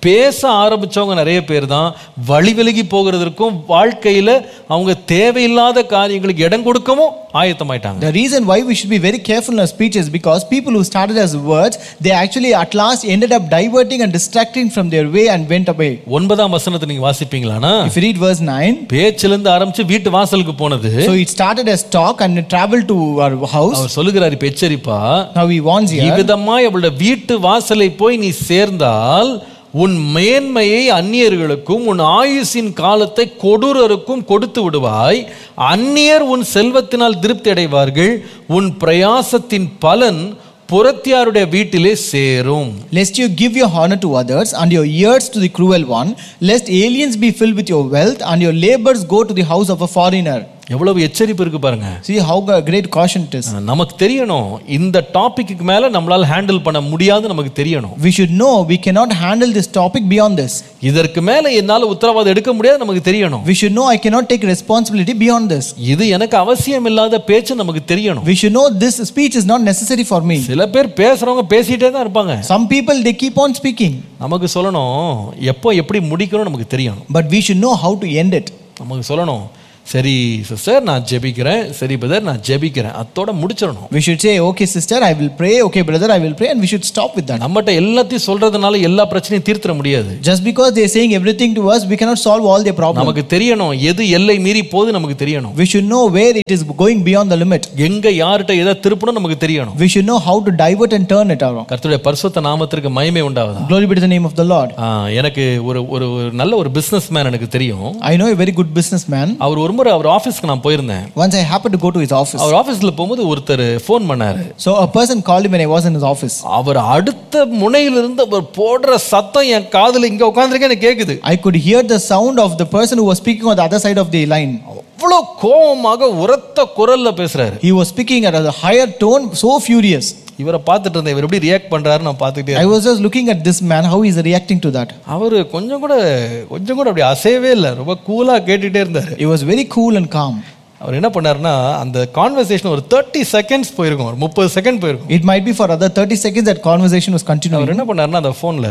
பேச ஆரம்பிச்சவங்க நிறைய பேர் தான் வழி விலகி போகிறதற்கும் வாழ்க்கையில அவங்க தேவையில்லாத காரியங்களுக்கு இடம் கொடுக்கவும் ஆயத்தமாயிட்டாங்க
The reason why we should be very careful in our speech is because people who started as words, they actually at last ended up diverting and distracting from their way and went away.
ஒன்பதாம் வசனத்தை நீங்க வாசிப்பீங்களானா
If you read verse 9,
பேச்சிலிருந்து ஆரம்பிச்சு வீட்டு வாசலுக்கு போனது
so it started as talk and it traveled to our house.
அவர் சொல்லுகிறார் இப்ப எச்சரிப்பா
Now he warns here.
இவ்விதமாய் அவளுடைய வீட்டு வாசலை போய் நீ சேர்ந்தால் உன் மேன்மையை அந்நியர்களுக்கும் உன் ஆயுசின் காலத்தை கொடூரருக்கும் கொடுத்து விடுவாய் அந்நியர் உன் செல்வத்தினால் திருப்தி அடைவார்கள் உன் பிரயாசத்தின் பலன் புறத்தியாருடைய வீட்டிலே சேரும்
Lest you give your honor to others and your ears to the cruel one, lest aliens be filled with your wealth and your labors go to the house of a foreigner.
எவ்வளவு எச்சரிப்பு இருக்கு பாருங்க
See how g- great caution it is.
நமக்கு தெரியணும் இந்த டாபிக்கு மேல நம்மளால ஹேண்டில் பண்ண முடியாது நமக்கு தெரியணும்
We should know we cannot handle this topic beyond this.
இதற்கு மேல என்னால உத்தரவாதம் எடுக்க முடியாது நமக்கு தெரியணும்
We should know I cannot take responsibility beyond this.
இது எனக்கு அவசியம் இல்லாத பேச்சு நமக்கு தெரியணும்
We should know this speech is not necessary for me.
சில பேர் பேசுறவங்க பேசிட்டே தான் இருப்பாங்க
Some people they keep on speaking,
நமக்கு சொல்லணும் எப்போ எப்படி முடிக்கணும் நமக்கு தெரியணும்
but we should know how to end it.
நமக்கு சொல்லணும் சரி சிஸ்டர் நான் ஜெபிக்கிறேன் சரி பிரதர் நான் ஜெபிக்கிறேன் அத்தோட முடிச்சிடணும்
We should say, okay, sister, I will pray, okay, brother, I will pray, and we should stop with that.
நம்மகிட்ட எல்லாத்தையும் சொல்றதுனால எல்லா பிரச்சனையும் தீர்த்திட முடியாது
Just because they are saying everything to us, we cannot solve all their problems.
நமக்கு தெரியணும் எது எல்லை மீறி போகுது நமக்கு தெரியணும்
We should know where it is going beyond the limit.
எங்க யார்கிட்ட எதை திருப்பணும் நமக்கு தெரியணும்
We should know how to divert and turn it around.
கர்த்தருடைய பரிசுத்த நாமத்திற்கு மகிமை உண்டாவதா
Glory be to the name of the Lord.
ஆ, எனக்கு ஒரு ஒரு ஒரு நல்ல ஒரு பிசினஸ் மேன் எனக்கு தெரியும்
I know a very good businessman.
அவர் ஒரு முறை அவர் ஆஃபீஸ்க்கு நான் போயிருந்தேன்
Once I happened to go to his office.
அவர் ஆஃபீஸ்ல போகும்போது ஒருத்தர் ஃபோன் பண்ணாரு
So a person called him when I was in his office.
அவர் அடுத்த முனையிலிருந்து அவர் போடுற சத்தம் என் காதுல இங்க உட்காந்துருக்கேன் எனக்கு கேக்குது
I could hear the sound of the person who was speaking on the other side of the line.
அவ்வளோ கோபமாக உரத்த குரல்ல பேசுறாரு
He was speaking at a higher tone, so furious.
இவரை பார்த்துட்டு இருந்தேன் இவர் எப்படி ரியாக்ட் பண்றாரு நான் பார்த்துக்கிட்டே
I was just looking at this man, how he is reacting to that.
அவரு கொஞ்சம் கூட கொஞ்சம் கூட அப்படி அசையவே இல்லை ரொம்ப கூலா கேட்டுட்டே இருந்தாரு
He was very cool and calm.
அவர் என்ன பண்ணாருன்னா அந்த கான்வர்சேஷன் ஒரு தேர்ட்டி செகண்ட்ஸ் போயிருக்கும் ஒரு முப்பது செகண்ட் போயிருக்கும்
It might be for other 30 seconds that conversation was continuing.
அவர் என்ன பண்ணாருன்னா அந்த ஃபோனில்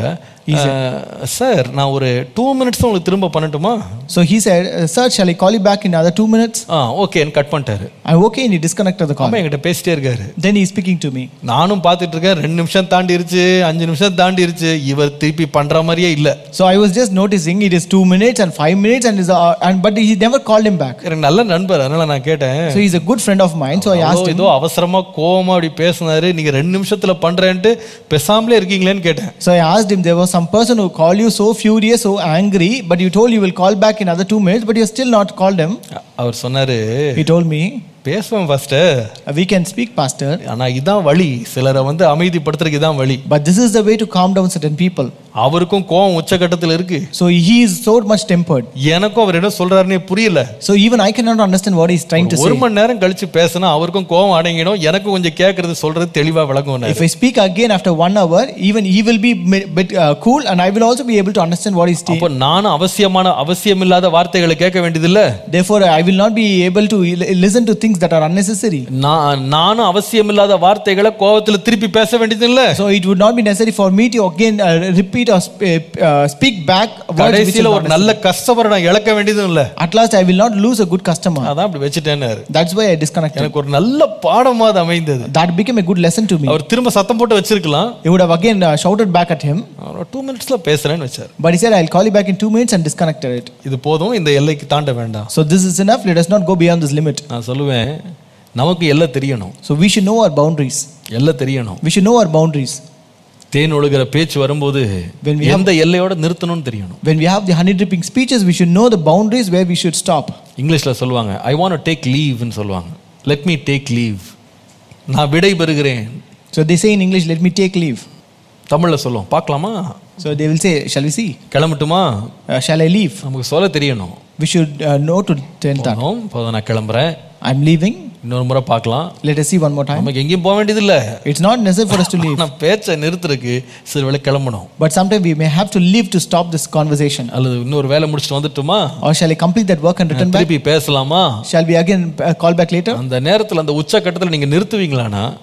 சார் நான் ஒரு டூ மினிட்ஸ் உங்களுக்கு திரும்ப பண்ணட்டுமா
So he said, "Uh, Sir, shall I call you back in another two minutes?
ஆ ஓகேன்னு கட் பண்ணிட்டாரு
I'm okay, and he disconnected the call.
அம்மா என்கிட்ட பேசிட்டே இருக்காரு
Then he is speaking to me.
நானும் பார்த்துட்டு இருக்கேன் ரெண்டு நிமிஷம் தாண்டிருச்சு அஞ்சு நிமிஷம் தாண்டிருச்சு இவர் திருப்பி பண்ற மாதிரியே இல்லை
So I was just noticing it is two minutes and five minutes, and, is, uh, and but he never called him back.
எனக்கு நல்ல நண்பர் அதனால நான் கேட்டேன்
So he's a good friend of mine. So I asked
அவ்வளோ
him.
ஏதோ அவசரமா கோவமா அப்படி பேசினாரு நீங்க ரெண்டு நிமிஷத்துல பண்றேன்ட்டு பேசாமலே இருக்கீங்களேன்னு கேட்டேன்
So I asked him, there was some person who called you so furious, so angry, but you told you will call back in another two minutes, but you still not called him.
அவர் சொன்னாரு
He told me,
பேசுவேன் first
we can speak, Pastor,
ஆனா இதான் வழி சிலரை வந்து அமைதிப்படுத்துறதுக்கு இதான் வழி
but this is the way to calm down certain people.
அவருக்கும் கோவம் உச்சகட்டத்தில் இருக்கு
So he is so much tempered.
எனக்கும் அவர் என்ன சொல்றாருன்னே புரியல
So even I cannot understand what he's trying to
ஒரு
say.
மணி நேரம் கழிச்சு பேசினா அவருக்கும் கோவம் அடங்கிடும் எனக்கும் கொஞ்சம் கேட்கறது சொல்றது தெளிவா விளங்கும்
If I speak again after one hour, even he will be a bit uh, cool, and I will also be able to understand what he's saying.
அப்போ நானும் அவசியமான அவசியமில்லாத வார்த்தைகளை கேட்க வேண்டியதில்ல
Therefore, I will not be able to li- listen to things that are unnecessary.
நான் நானும் அவசியமில்லாத வார்த்தைகளை கோவத்துல திருப்பி பேச வேண்டியதில்ல
So it would not be necessary for me to again uh, repeat or sp- uh, speak back words which is
கடைசியில
not
ஒரு நல்ல கஸ்டமரை நான் இழக்க வேண்டியதும் இல்ல
necessary. At last, I will not lose a good customer.
அதான் அப்படி வச்சுட்டேன்னாரு
That's why I disconnected.
எனக்கு ஒரு நல்ல பாடமா அது அமைந்தது
That became a good lesson to me.
அவர் திரும்ப சத்தம் போட்டு வச்சிருக்கலாம்
He would have again uh, shouted back at him,
அவர் டூ மினிட்ஸ்ல பேசுறேன்னு வச்சார்
but he said, I'll call you back in two minutes and disconnected it.
இது போதும் இந்த எல்லைக்கு தாண்ட வேண்டாம்
So this is enough. Let us not go beyond this limit.
நான் சொல்லுவேன் நமக்கு எல்லாம் தெரியணும்
So we should know our boundaries.
எல்லாம் தெரியணும்
We should know our boundaries.
தேன் ஒழுகிற பேச்சு வரும்போது
When we
எந்த எல்லையோட நிறுத்தணும்னு தெரியணும்
When we have the honey dripping speeches, we should know the boundaries where we should stop.
இங்கிலீஷ்ல சொல்லுவாங்க ஐ வாண்ட் டேக் லீவ்னு சொல்லுவாங்க லெட் மீ டேக் லீவ் நான் விடை பெறுகிறேன்
So they say in English, let me take leave.
தமிழ்ல சொல்லுவோம் பார்க்கலாமா
So they will say, shall we see?
கிளம்பட்டுமா
Uh, shall I leave?
நமக்கு சொல்ல தெரியணும்
We should uh, know to tell that.
போதும் போதும் நான் கிளம்புறேன்
I'm leaving.
இன்னொரு முறை பார்க்கலாம்
Let us see one more time.
நமக்கு எங்கேயும் போக வேண்டியது இல்ல
It's not necessary for us to leave.
நான் பேச்சை நிறுத்துறதுக்கு சில வேளை கிளம்பணும்
But sometimes we may have to leave to stop this conversation.
அல்லது இன்னொரு வேலை முடிச்சுட்டு வந்துட்டுமா
Or shall I complete that work and return back?
திருப்பி பேசலாமா
Shall we again uh, call back later?
அந்த நேரத்துல அந்த உச்ச கட்டத்துல நீங்க நிறுத்துவீங்களானா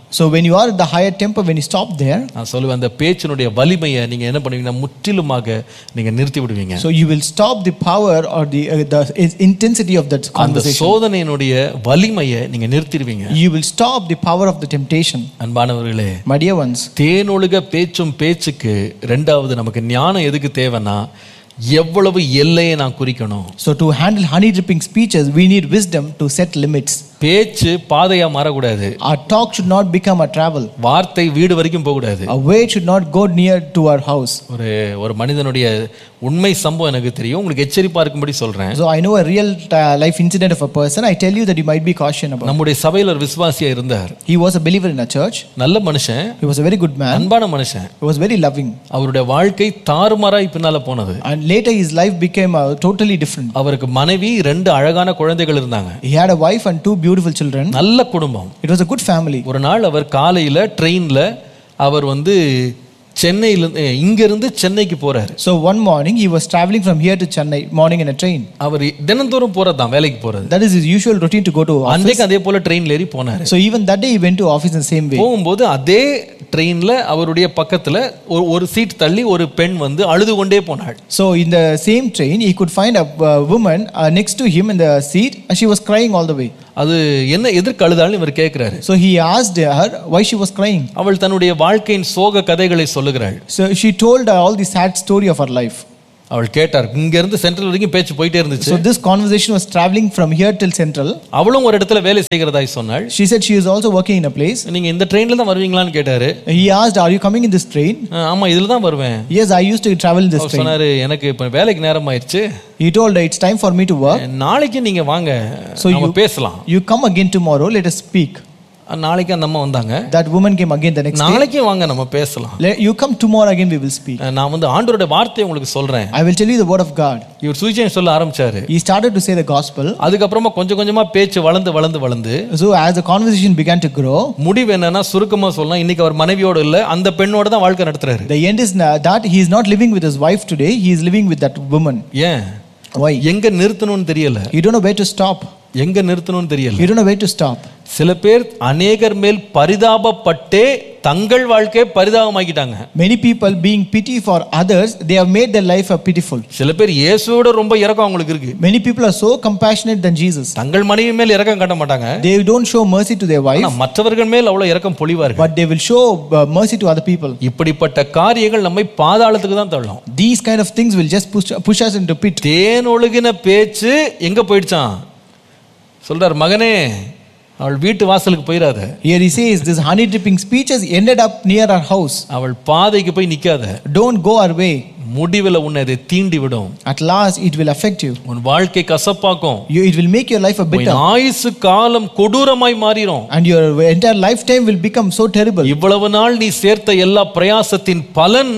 So when you are at the higher temper, when you stop there,
நான் சொல்லுவேன் அந்த பேச்சினுடைய வலிமையை நீங்க என்ன பண்ணுவீங்கன்னா முற்றிலுமாக நீங்க நிறுத்தி விடுவீங்க
so you will stop the power or the, uh, the intensity of that
அந்த
conversation.
சோதனையினுடைய வலிமையை நீங்க நிறுத்திடுவீங்க
You will stop the power of the temptation.
அன்பானவர்களே
My dear ones,
தேனொழுக பேச்சும் பேச்சுக்கு ரெண்டாவது நமக்கு ஞானம் எதுக்கு தேவைன்னா எவ்வளவு எல்லையை நான் குறிக்கணும்
so to handle honey dripping speeches, we need wisdom to set limits.
பேச்சு பாதையா மாறக்கூடாது
Our talk should not become a travel.
வார்த்தை வீடு வரைக்கும் போகக்கூடாது
Our way should not go near to our house.
ஒரு ஒரு மனிதனுடைய உண்மை சம்பவம் எனக்கு தெரியும் உங்களுக்கு எச்சரிப்பா இருக்கும்படி சொல்றேன்
So I know a real uh, life incident of a person. I tell you that you might be cautious about.
நம்முடைய சபையில் ஒரு விசுவாசியா இருந்தார்
He was a believer in a church.
நல்ல மனுஷன்
He was a very good man.
அன்பான மனுஷன்
He was very loving.
அவருடைய வாழ்க்கை தாறுமாறாய் பின்னால போனது
And later his life became uh, totally different.
அவருக்கு மனைவி ரெண்டு அழகான குழந்தைகள் இருந்தாங்க
He had a wife and two beautiful children.
நல்ல குடும்பம்
It was a good family.
ஒரு நாள் அவர் காலையில ட்ரெயின்ல அவர் வந்து சென்னையில இங்கிருந்து சென்னைக்கு போறாரு
So one morning he was traveling from here to Chennai morning in a train.
அவர் தினந்தோறும் போறதுதான் வேலைக்கு போறது
That is his usual routine to go to office.
அன்றைக்கு அதே போல ட்ரெயின்ல ஏறி போனாரு
So even that day he went to office in the same way.
போகும்போது அதே ட்ரெயின்ல அவருடைய பக்கத்துல ஒரு ஒரு சீட் தள்ளி ஒரு பெண் வந்து அழுது கொண்டே போனாள்
So in the same train he could find a uh, woman uh, next to him in the seat and she was crying all the way.
அது என்ன எதற்கு அழுதாள்னு இவர் கேட்கிறாரு
So he asked her why she was crying.
அவள் தன்னுடைய வாழ்க்கையின் சோக கதைகளை சொல்லுகிறாள்
So she told uh, all the sad story of her life.
அவள் கேட்டார் இங்க இருந்து சென்ட்ரல் வரைக்கும் பேச்சு போயிட்டே இருந்துச்சு
So this conversation was traveling from here till central.
அவளும் ஒரு இடத்துல வேலை செய்கிறதாய் சொன்னாள்
She said she is also working in a place.
நீங்க இந்த ட்ரெயின்ல தான் வருவீங்களான்னு கேட்டாரு
He asked, Are you coming in this train?
"ஆ, ஆமா இதுல தான் வருவேன்
Yes, I used to travel in this
our
train.
சொன்னாரு எனக்கு இப்ப வேலைக்கு நேரம் ஆயிடுச்சு
He told her, It's time for me to work.
நாளைக்கு நீங்க வாங்க
So
நம்ம
you-
பேசலாம்
You come again tomorrow, let us speak.
நாளைக்கு அந்த அம்மா வந்தாங்க
That woman came again the next day.
நாளைக்கு வாங்க நம்ம பேசலாம்
"Le- You come tomorrow again, we will speak.
நான் வந்து ஆண்டவருடைய வார்த்தையை உங்களுக்கு சொல்றேன்
I will tell you the word of God.
இவர் சுவிசேஷம் சொல்ல ஆரம்பிச்சாரு
He started to say the gospel.
அதுக்கப்புறமா கொஞ்சம் கொஞ்சமா பேச்சு வளர்ந்து வளர்ந்து வளர்ந்து
So as the conversation began to grow,
முடிவு என்னன்னா சுருக்கமா சொல்லலாம் இன்னைக்கு அவர் மனைவியோட இல்ல அந்த பெண்ணோட தான் வாழ்க்கை நடத்துறாரு
the end is na- that he is not living with his wife today, he is living with that woman.
ஏன்
Why?
எங்க நிறுத்தணும்னு தெரியல
You don't know where to stop.
எங்க நிறுத்தணும்னு தெரியல
You don't know where to stop.
சில பேர் அநேகர் மேல் பரிதாபப்பட்டே தங்கள் வாழ்க்கையை பரிதாபமாக்கிட்டாங்க
Many people being pity for others, they have made their life a pitiful.
சில பேர் இயேசுவோட ரொம்ப இறக்கம் அவங்களுக்கு இருக்கு
Many people are so compassionate than Jesus.
தங்கள் மனைவி மேல் இறக்கம் காட்ட மாட்டாங்க
They don't show mercy to their wife,
ஆனா மற்றவர்கள் மேல் அவ்வளவு இறக்கம் பொழிவார்கள்
but they will show uh, mercy to other people.
இப்படிப்பட்ட காரியங்கள் நம்மை பாதாளத்துக்கு தான் தள்ளும்
These kind of things will just push, push us into pit.
தேன் ஒழுகின பேச்சு எங்க போயிடுச்சான் சொல்றார் மகனே அவள் வீட்டு வாசலுக்கு போயிடாத
Here he says, this honey dripping speeches ended up near our house.
அவள் பாதைக்கு போய் நிக்காத
Don't go our way.
முடிவில் உன்னை அதை தீண்டி விடும்
At last, it will affect you.
உன் வாழ்க்கை கசப்பாக்கும்
you it will make your life a
உன்
bitter.
ஆயுசு காலம் கொடூரமாய் மாறிடும்
And your entire lifetime will become so terrible.
இவ்வளவு நாள் நீ சேர்த்த எல்லா பிரயாசத்தின் பலன்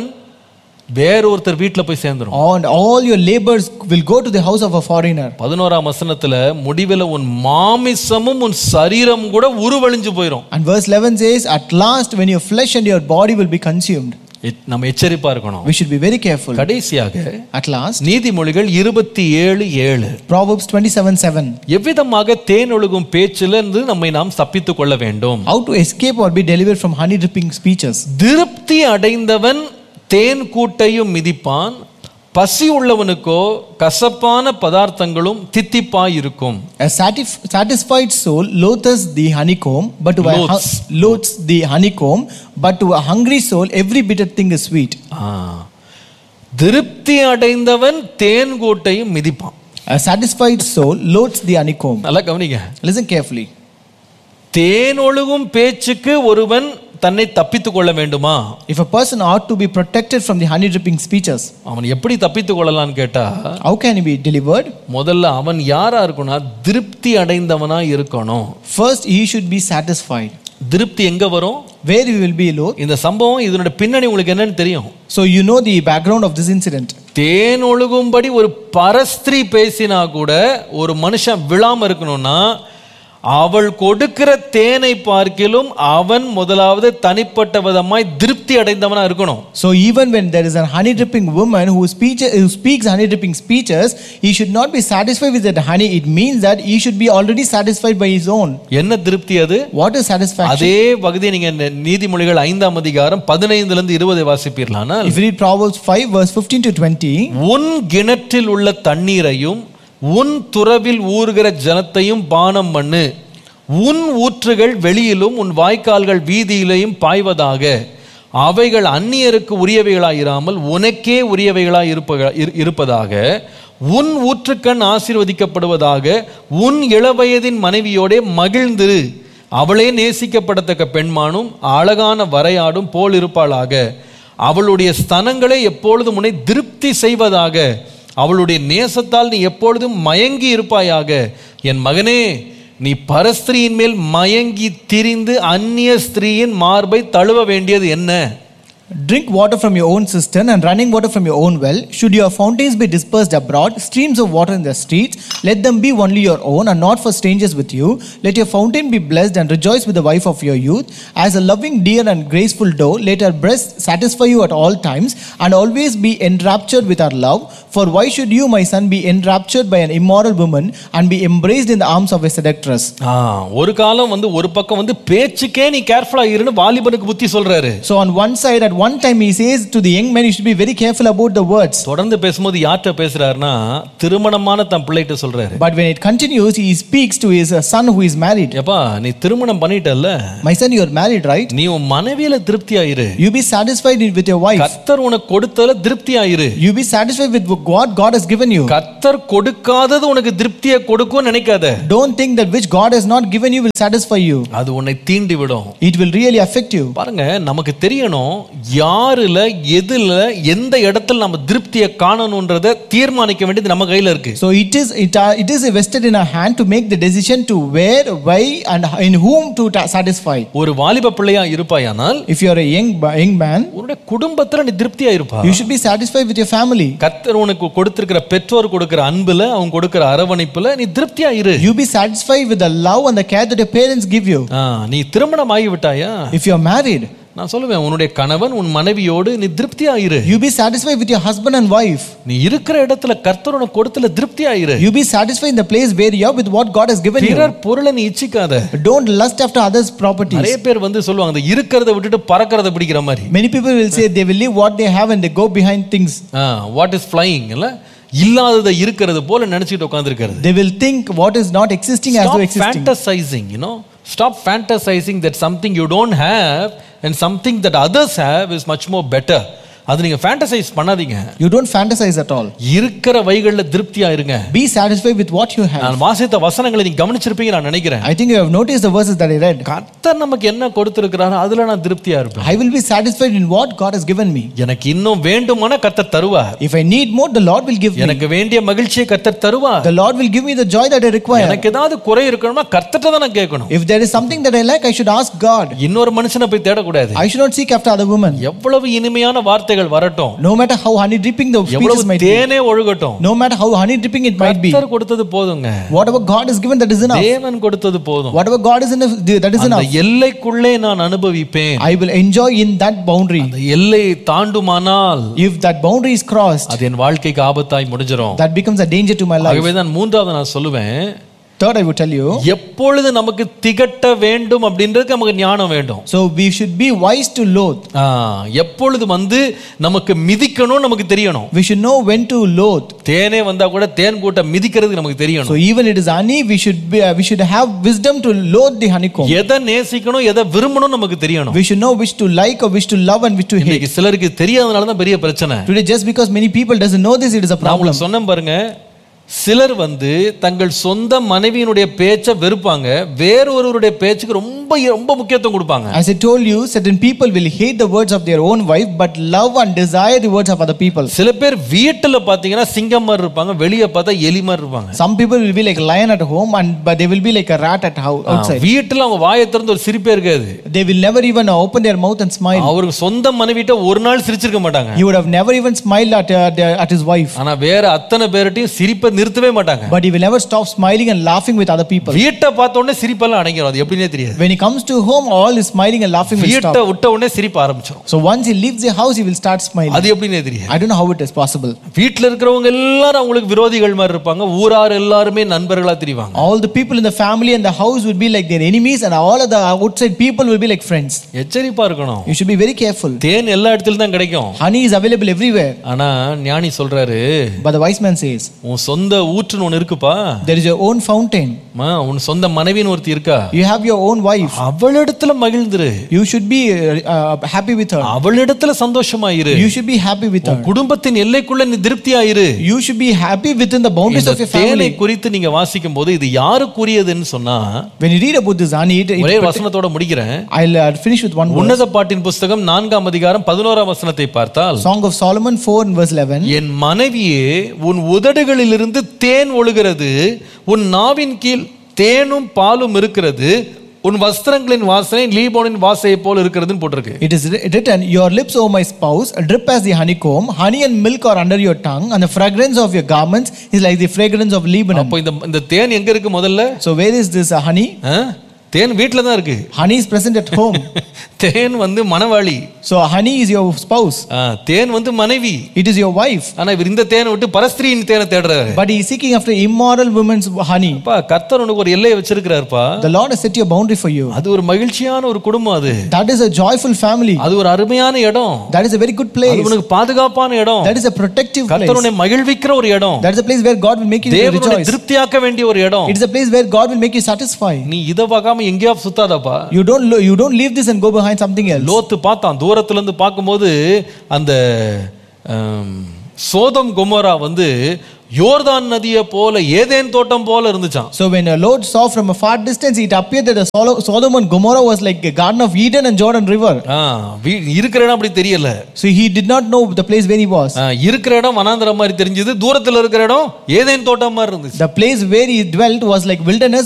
வேற ஒருத்தர் வீட்டுல போய் சேர்ந்துரும்
And all your labors will go to the house of a foreigner.
பதினோராம் வசனத்துல முடிவில் உன் மாமிசமும் உன் சரீரம் கூட உருவழிஞ்சு போயிடும்
And verse 11 says, At last, when your flesh and your body will be consumed.
எச்- நம்ம எச்சரிப்பா இருக்கணும்
We should be very careful.
கடைசியாக
At last,
நீதிமொழிகள் இருபத்தி ஏழு ஏழு
Proverbs 27 7.
எவ்விதமாக தேன் ஒழுகும் பேச்சிலிருந்து நம்மை நாம் தப்பித்துக் கொள்ள வேண்டும்
How to escape or be delivered from honey dripping speeches.
திருப்தி அடைந்தவன் தேன் கூட்டையும் மிதிப்பான் பசி உள்ளவனுக்கோ கசப்பான பதார்த்தங்களும் தித்திப்பாய் இருக்கும்
A satisf- satisfied soul loathes the honeycomb, but to a hu-
Loathes.
loathes the honeycomb, but to a hungry soul, every bitter thing is sweet.
ஆ. திருப்தி அடைந்தவன் தேன் கூட்டையும் மிதிப்பான்
A satisfied soul loathes the honeycomb.
நல்லா கவனிங்க
Listen carefully.
தேன் ஒழுகும் பேச்சுக்கு ஒருவன் தன்னை தப்பித்துக் கொள்ள வேண்டுமா
If a person ought to be protected from the honey dripping speeches,
அவன் எப்படி தப்பித்துக் கொள்ளலாம்னு கேட்டா
how can he be delivered?
முதல்ல அவன் யாரா இருக்கணும்னா திருப்தி அடைந்தவனா இருக்கணும்
First, he should be satisfied.
திருப்தி எங்க வரும்
Where he will be low.
இந்த சம்பவம் இதனுடைய பின்னணி உங்களுக்கு என்னன்னு தெரியும்
So, you know the background of this incident.
தேன் ஒழுகும்படி ஒரு பரஸ்திரி பேசினா கூட ஒரு மனுஷன் விழாம இருக்கணும்னா அவள் கொடுக்கிற தேனை பார்க்கிலும் அவன் முதலாவது தனிப்பட்ட விதமாய் திருப்தி அடைந்தவனா இருக்கணும்
So even when there is a honey dripping woman who, speech, who speaks honey dripping speeches, he should not be satisfied with that honey. It means that he should be already satisfied by his own.
என்ன திருப்தி அது
What is satisfaction?
அதே பகுதியை நீங்க இந்த நீதிமொழிகள் ஐந்தாம் அதிகாரம் பதினைந்துல இருந்து இருபது வாசிப்பீர்களானால்
If you read Proverbs 5, verse 15 to 20,
உன் கிணற்றில் உள்ள தண்ணீரையும் உன் துறவில் ஊறுகிற ஜலத்தையும் பானம் பண்ணு உன் ஊற்றுகள் வெளியிலும் உன் வாய்க்கால்கள் வீதியிலேயும் பாய்வதாக அவைகள் அந்நியருக்கு உரியவைகளாயிராமல் உனக்கே உரியவைகளாய் இருப்ப இரு- இருப்பதாக உன் ஊற்றுக்கண் ஆசீர்வதிக்கப்படுவதாக உன் இளவயதின் மனைவியோடே மகிழ்ந்திரு அவளே நேசிக்கப்படத்தக்க பெண்மானும் அழகான வரையாடும் போல் இருப்பாளாக அவளுடைய ஸ்தனங்களை எப்பொழுதும் உன்னை திருப்தி செய்வதாக அவளுடைய நேசத்தால் நீ எப்பொழுதும் மயங்கி இருப்பாயாக என் மகனே நீ பரஸ்திரியின் மேல் மயங்கி திரிந்து அந்நிய ஸ்திரீயின் மார்பை தழுவ வேண்டியது என்ன
Drink water from your own cistern and running water from your own well. Should your fountains be dispersed abroad, streams of water in the streets, let them be only your own and not for strangers with you. Let your fountain be blessed and rejoice with the wife of your youth. As a loving deer and graceful doe, let her breast satisfy you at all times and always be enraptured with her love. For why should you, my son, be enraptured by an immoral woman and be embraced in the arms of a seductress?
ஆ, ஒரு காலம் வந்து ஒரு பக்கம் வந்து பேச்சுக்கே நீ கேர்ஃபுல்லா இருன்னு வாலிபனுக்கு புத்தி சொல்றாரு
So, on one side, at one time, he says to the young man, you should be very careful about the words.
தொடர்ந்து பேசும்போது யார்கிட்ட பேசுறாருன்னா திருமணமான தன் பிள்ளைகிட்ட சொல்றாரு
But when it continues, he speaks to his uh, son who is married.
எப்பா நீ திருமணம் பண்ணிட்டல்ல
My son, you are married, right?
நீ உன் மனைவியில திருப்தி ஆயிரு
You be satisfied with your wife.
கத்தர் உனக்கு கொடுத்ததுல திருப்தி ஆயிரு
You be satisfied with what God has given you.
கத்தர் கொடுக்காதது உனக்கு திருப்தியை கொடுக்கும் நினைக்காத
Don't think that which God has not given you will satisfy you.
அது உன்னை தீண்டி விடும்
It will really affect you.
பாருங்க நமக்கு தெரியணும் யாருல எதுல எந்த இடத்துல நம்ம திருப்தியை காணணும்ன்றத தீர்மானிக்க வேண்டியது நம்ம கையில இருக்கு
So it is it, uh, it is vested in our hand to make the decision to where, why, and in whom to ta- satisfy.
ஒரு வாலிப பிள்ளையா இருப்பாயானால்
If you are a young ba- young man,
உன்னுடைய குடும்பத்துல நீ திருப்தியா இருப்பா
you should be satisfied with your family.
கத்தர் உனக்கு கொடுத்திருக்கிற பெற்றோர் கொடுக்கிற அன்புல அவங்க கொடுக்கிற அரவணைப்புல நீ திருப்தியா இரு
You be satisfied with the love and the care that your parents give you.
ஆ, நீ திருமணம் ஆகி விட்டாயா
If you are married,
நான் சொல்லுவேன் உன்னுடைய கணவன் உன் மனைவியோடு நீ திருப்தியா இரு
you be satisfied with your husband and wife.
நீ இருக்கிற இடத்துல கர்த்தர் உனக்கு கொடுத்துல திருப்தியா இரு
You be satisfied in the place where you are with what God has given you.
பிறர் பொருளை நீ இச்சிக்காத
Don't lust after others' properties.
நிறைய பேர் வந்து சொல்லுவாங்க இந்த இருக்கிறத விட்டுட்டு பறக்கிறத பிடிக்கிற மாதிரி
Many people will say they will leave what they have and they go behind things.
What is flying இல்ல இல்லாததை இருக்கிறது போல நினைச்சிட்டு உட்காந்துருக்கிறது
They will think what is not existing as though existing.
fantasizing you know stop fantasizing that something you don't have and something that others have is much more better அது நீங்க ஃபேண்டசைஸ் பண்ணாதீங்க
You don't fantasize at all.
இருக்கிற வைகள்ல திருப்தியா இருங்க
Be satisfied with what you have.
நான் வாசித்த வசனங்களை நீங்க கவனிச்சிருப்பீங்க நான் நினைக்கிறேன்
I think you have noticed the verses that I read.
கர்த்தர் நமக்கு என்ன கொடுத்திருக்கிறாரோ அதுல நான் திருப்தியா இருப்பேன்
I will be satisfied in what God has given me.
எனக்கு இன்னும் வேண்டுமான கர்த்தர் தருவார்
If I need more, the Lord will give me.
எனக்கு வேண்டிய மகிழ்ச்சியை கர்த்தர் தருவார்
The Lord will give me the joy that I require.
எனக்கு ஏதாவது குறை இருக்கணுமா கர்த்தர்ட்ட தான் நான் கேட்கணும்
If there is something that I lack, I should ask God.
இன்னொரு மனுஷனை போய் தேடக்கூடாது
I should not seek after other women.
எவ்வளவு இனிமையான வார்த்தைகள் வரட்டும்
No matter how honey dripping the speeches
எவ்வளவு
might be.
தேனே ஒழுகட்டும்
No matter how honey dripping it might be.
கர்த்தர் கொடுத்தது போதுங்க
Whatever God has given, that is enough.
தேவன் கொடுத்தது போதும்
Whatever God is enough, that is
அந்த
enough.
எல்லைக்குள்ளே நான் அனுபவிப்பேன்
I will enjoy in that boundary.
அந்த எல்லை தாண்டுமானால்
If that boundary is crossed,
அது என் வாழ்க்கைக்கு ஆபத்தாய் முடிஞ்சிரும்
that becomes a danger to my life.
ஆகவே தான் மூன்றாவது நான் சொல்லுவேன்
Third, I would tell you.
எப்பொழுது நமக்கு திகட்ட வேண்டும் அப்படின்றதுக்கு நமக்கு ஞானம் வேண்டும்
So we should be wise to loathe.
ஆ, எப்பொழுது வந்து நமக்கு மிதிக்கணும் நமக்கு தெரியணும்
We should know when to loathe.
தேனே வந்தா கூட தேன் கூட்ட மிதிக்கிறதுக்கு நமக்கு
So
தெரியணும்
even it is honey, we should be, uh, we should have wisdom to loathe the honeycomb.
எதை நேசிக்கணும் எதை விரும்பணும் நமக்கு தெரியணும்
We should know which to like or which to love and which to hate.
இன்னைக்கு சிலருக்கு தெரியாதனால தான் பெரிய பிரச்சனை
Today, just because many people doesn't know this, it is a
நான்
problem.
உங்களுக்கு சொன்னேன் பாருங்க சிலர் வந்து தங்கள் சொந்த மனைவியினுடைய பேச்சை வெறுப்பாங்க வேறொருவருடைய பேச்சுக்கு ரொம்ப ரொம்ப முக்கியத்துவம் கொடுப்பாங்க
As I told you, certain people will hate the words of their own wife, but love and desire the words of other people.
சில பேர் வீட்டுல பாத்தீங்கன்னா சிங்கம் மாதிரி இருப்பாங்க வெளியே பார்த்தா எலி மாதிரி இருப்பாங்க
Some people will be like lion at home, and but they will be like a rat at house outside.
வீட்டுல அவங்க வாயை திறந்து ஒரு சிரிப்பே இருக்காது
They will never even open their mouth and smile.
அவருக்கு சொந்த மனைவிட்ட ஒரு நாள் சிரிச்சிருக்க மாட்டாங்க
He would have never even smiled at uh, their- at his wife.
ஆனா வேற அத்தனை பேர்ட்டையும் சிரிப்பை நிறுத்தவே மாட்டாங்க
but he will never stop smiling and laughing with other people.
வீட்டை பார்த்த உடனே சிரிப்பெல்லாம் அடங்கிடும் அது எப்படின்னே தெரியாது
When he comes to home, all his smiling and laughing will
வீட்டை
stop.
விட்ட உடனே சிரிப்பு ஆரம்பிச்சிடும்
So once he leaves the house, he will start smiling.
அது எப்படின்னே தெரியாது
I don't know how it is possible.
வீட்டுல இருக்கிறவங்க எல்லாரும் அவங்களுக்கு விரோதிகள் மாதிரி இருப்பாங்க ஊரார் எல்லாருமே நண்பர்களா தெரிவாங்க
All the people in the family and the house would be like their enemies, and all of the outside people will be like friends.
எச்சரிப்பா இருக்கணும்
You should be very careful.
தேன் எல்லா இடத்துலயும் தான் கிடைக்கும்
Honey is available everywhere.
ஆனா ஞானி சொல்றாரு
But the wise man says,
உன் சொந்த ஊற்றுன்னு ஒண்ணு இருக்குப்பா
There is your own fountain.
அம்மா, உன் சொந்த மனைவின்னு ஒருத்தி இருக்கா
You have your own wife.
அவளிடத்துல மகிழ்ந்துரு
You should be uh, uh, happy with her.
அவளிடத்துல சந்தோஷமாயிரு
You should be happy with her.
குடும்பத்தின் எல்லைக்குள்ள நீ திருப்தியாயிரு
You should be happy within the boundaries
இந்த
of your
தேனை
family.
குறித்து நீங்க வாசிக்கும் போது இது யாருக்குரியதுன்னு சொன்னா
When you read about this honey, it,
ஒரே
it,
வசனத்தோட முடிக்கிறேன்
I'll uh, finish with one verse.
உன்னத பாட்டின் புஸ்தகம் நான்காம் அதிகாரம் பதினோராம் வசனத்தை பார்த்தால்
Song of Solomon 4 and verse 11.
என் மனைவியே உன் உதடுகளிலிருந்து தேன் ஒழுகிறது உன் நாவின் கீழ் தேனும் பாலும் இருக்கிறது உன் வஸ்திரங்களின் வாசனை லீபோனின் வாசையை போல் இருக்கிறதுன்னு போட்டிருக்கு
It is wri- written, Your lips, O my spouse, drip as the honeycomb, honey and milk are under your tongue, and the fragrance of your garments is like the fragrance of Lebanon.
அப்போ இந்த இந்த தேன் எங்க இருக்கு முதல்ல
So, where is this uh, honey?
ஆ? தேன் வீட்டில தான் இருக்கு
Honey is present at home.
தேன் வந்து மணவாளி
So, honey is your spouse,
ஆ, தேன் வந்து மனைவி
it is your wife.
ஆனா இவர் இந்த தேனை விட்டு பரஸ்திரியின் தேனை தேடுறாரு
But he is seeking after immoral women's honey.
அப்பா கர்த்தர் உனக்கு ஒரு எல்லையை வச்சிருக்கிறாருப்பா
The Lord has set your boundary for you.
அது ஒரு மகிழ்ச்சியான ஒரு குடும்பம் அது
That is a joyful family.
அது ஒரு அருமையான இடம்
That is a very good
அது
place.
உனக்கு பாதுகாப்பான இடம்
That is a protective place.
கர்த்தர் உன்னை மகிழ்விக்கிற ஒரு இடம்
That is a place where God will make you to
தேவனுடைய
rejoice.
திருப்தியாக்க வேண்டிய ஒரு இடம்
It is a place where God will make you satisfied.
நீ இதை பார்க்காம எங்கேயா சுத்தாதப்பா
You don't lo- you don't leave this and go behind something else.
லோத்து பார்த்தான் தூரத்துல இருந்து பார்க்கும்போது அந்த ஆம், சோதம் குமரா வந்து யோர்தான் நதியை போல ஏதேன் தோட்டம் போல இருந்துச்சான்
So when a Lord saw from a far distance, it appeared that the Solo- Sodom and Gomorrah was like a garden of Eden and Jordan River.
ஆ, வீ- இருக்கிற இடம் அப்படி தெரியல
So he did not know the place where he was.
ஆ, இருக்கிற இடம் வனாந்திரம் மாதிரி தெரிஞ்சது தூரத்துல இருக்கிற இடம் ஏதேன் தோட்டம் மாதிரி இருந்துச்சு
The place where he dwelt was like wilderness,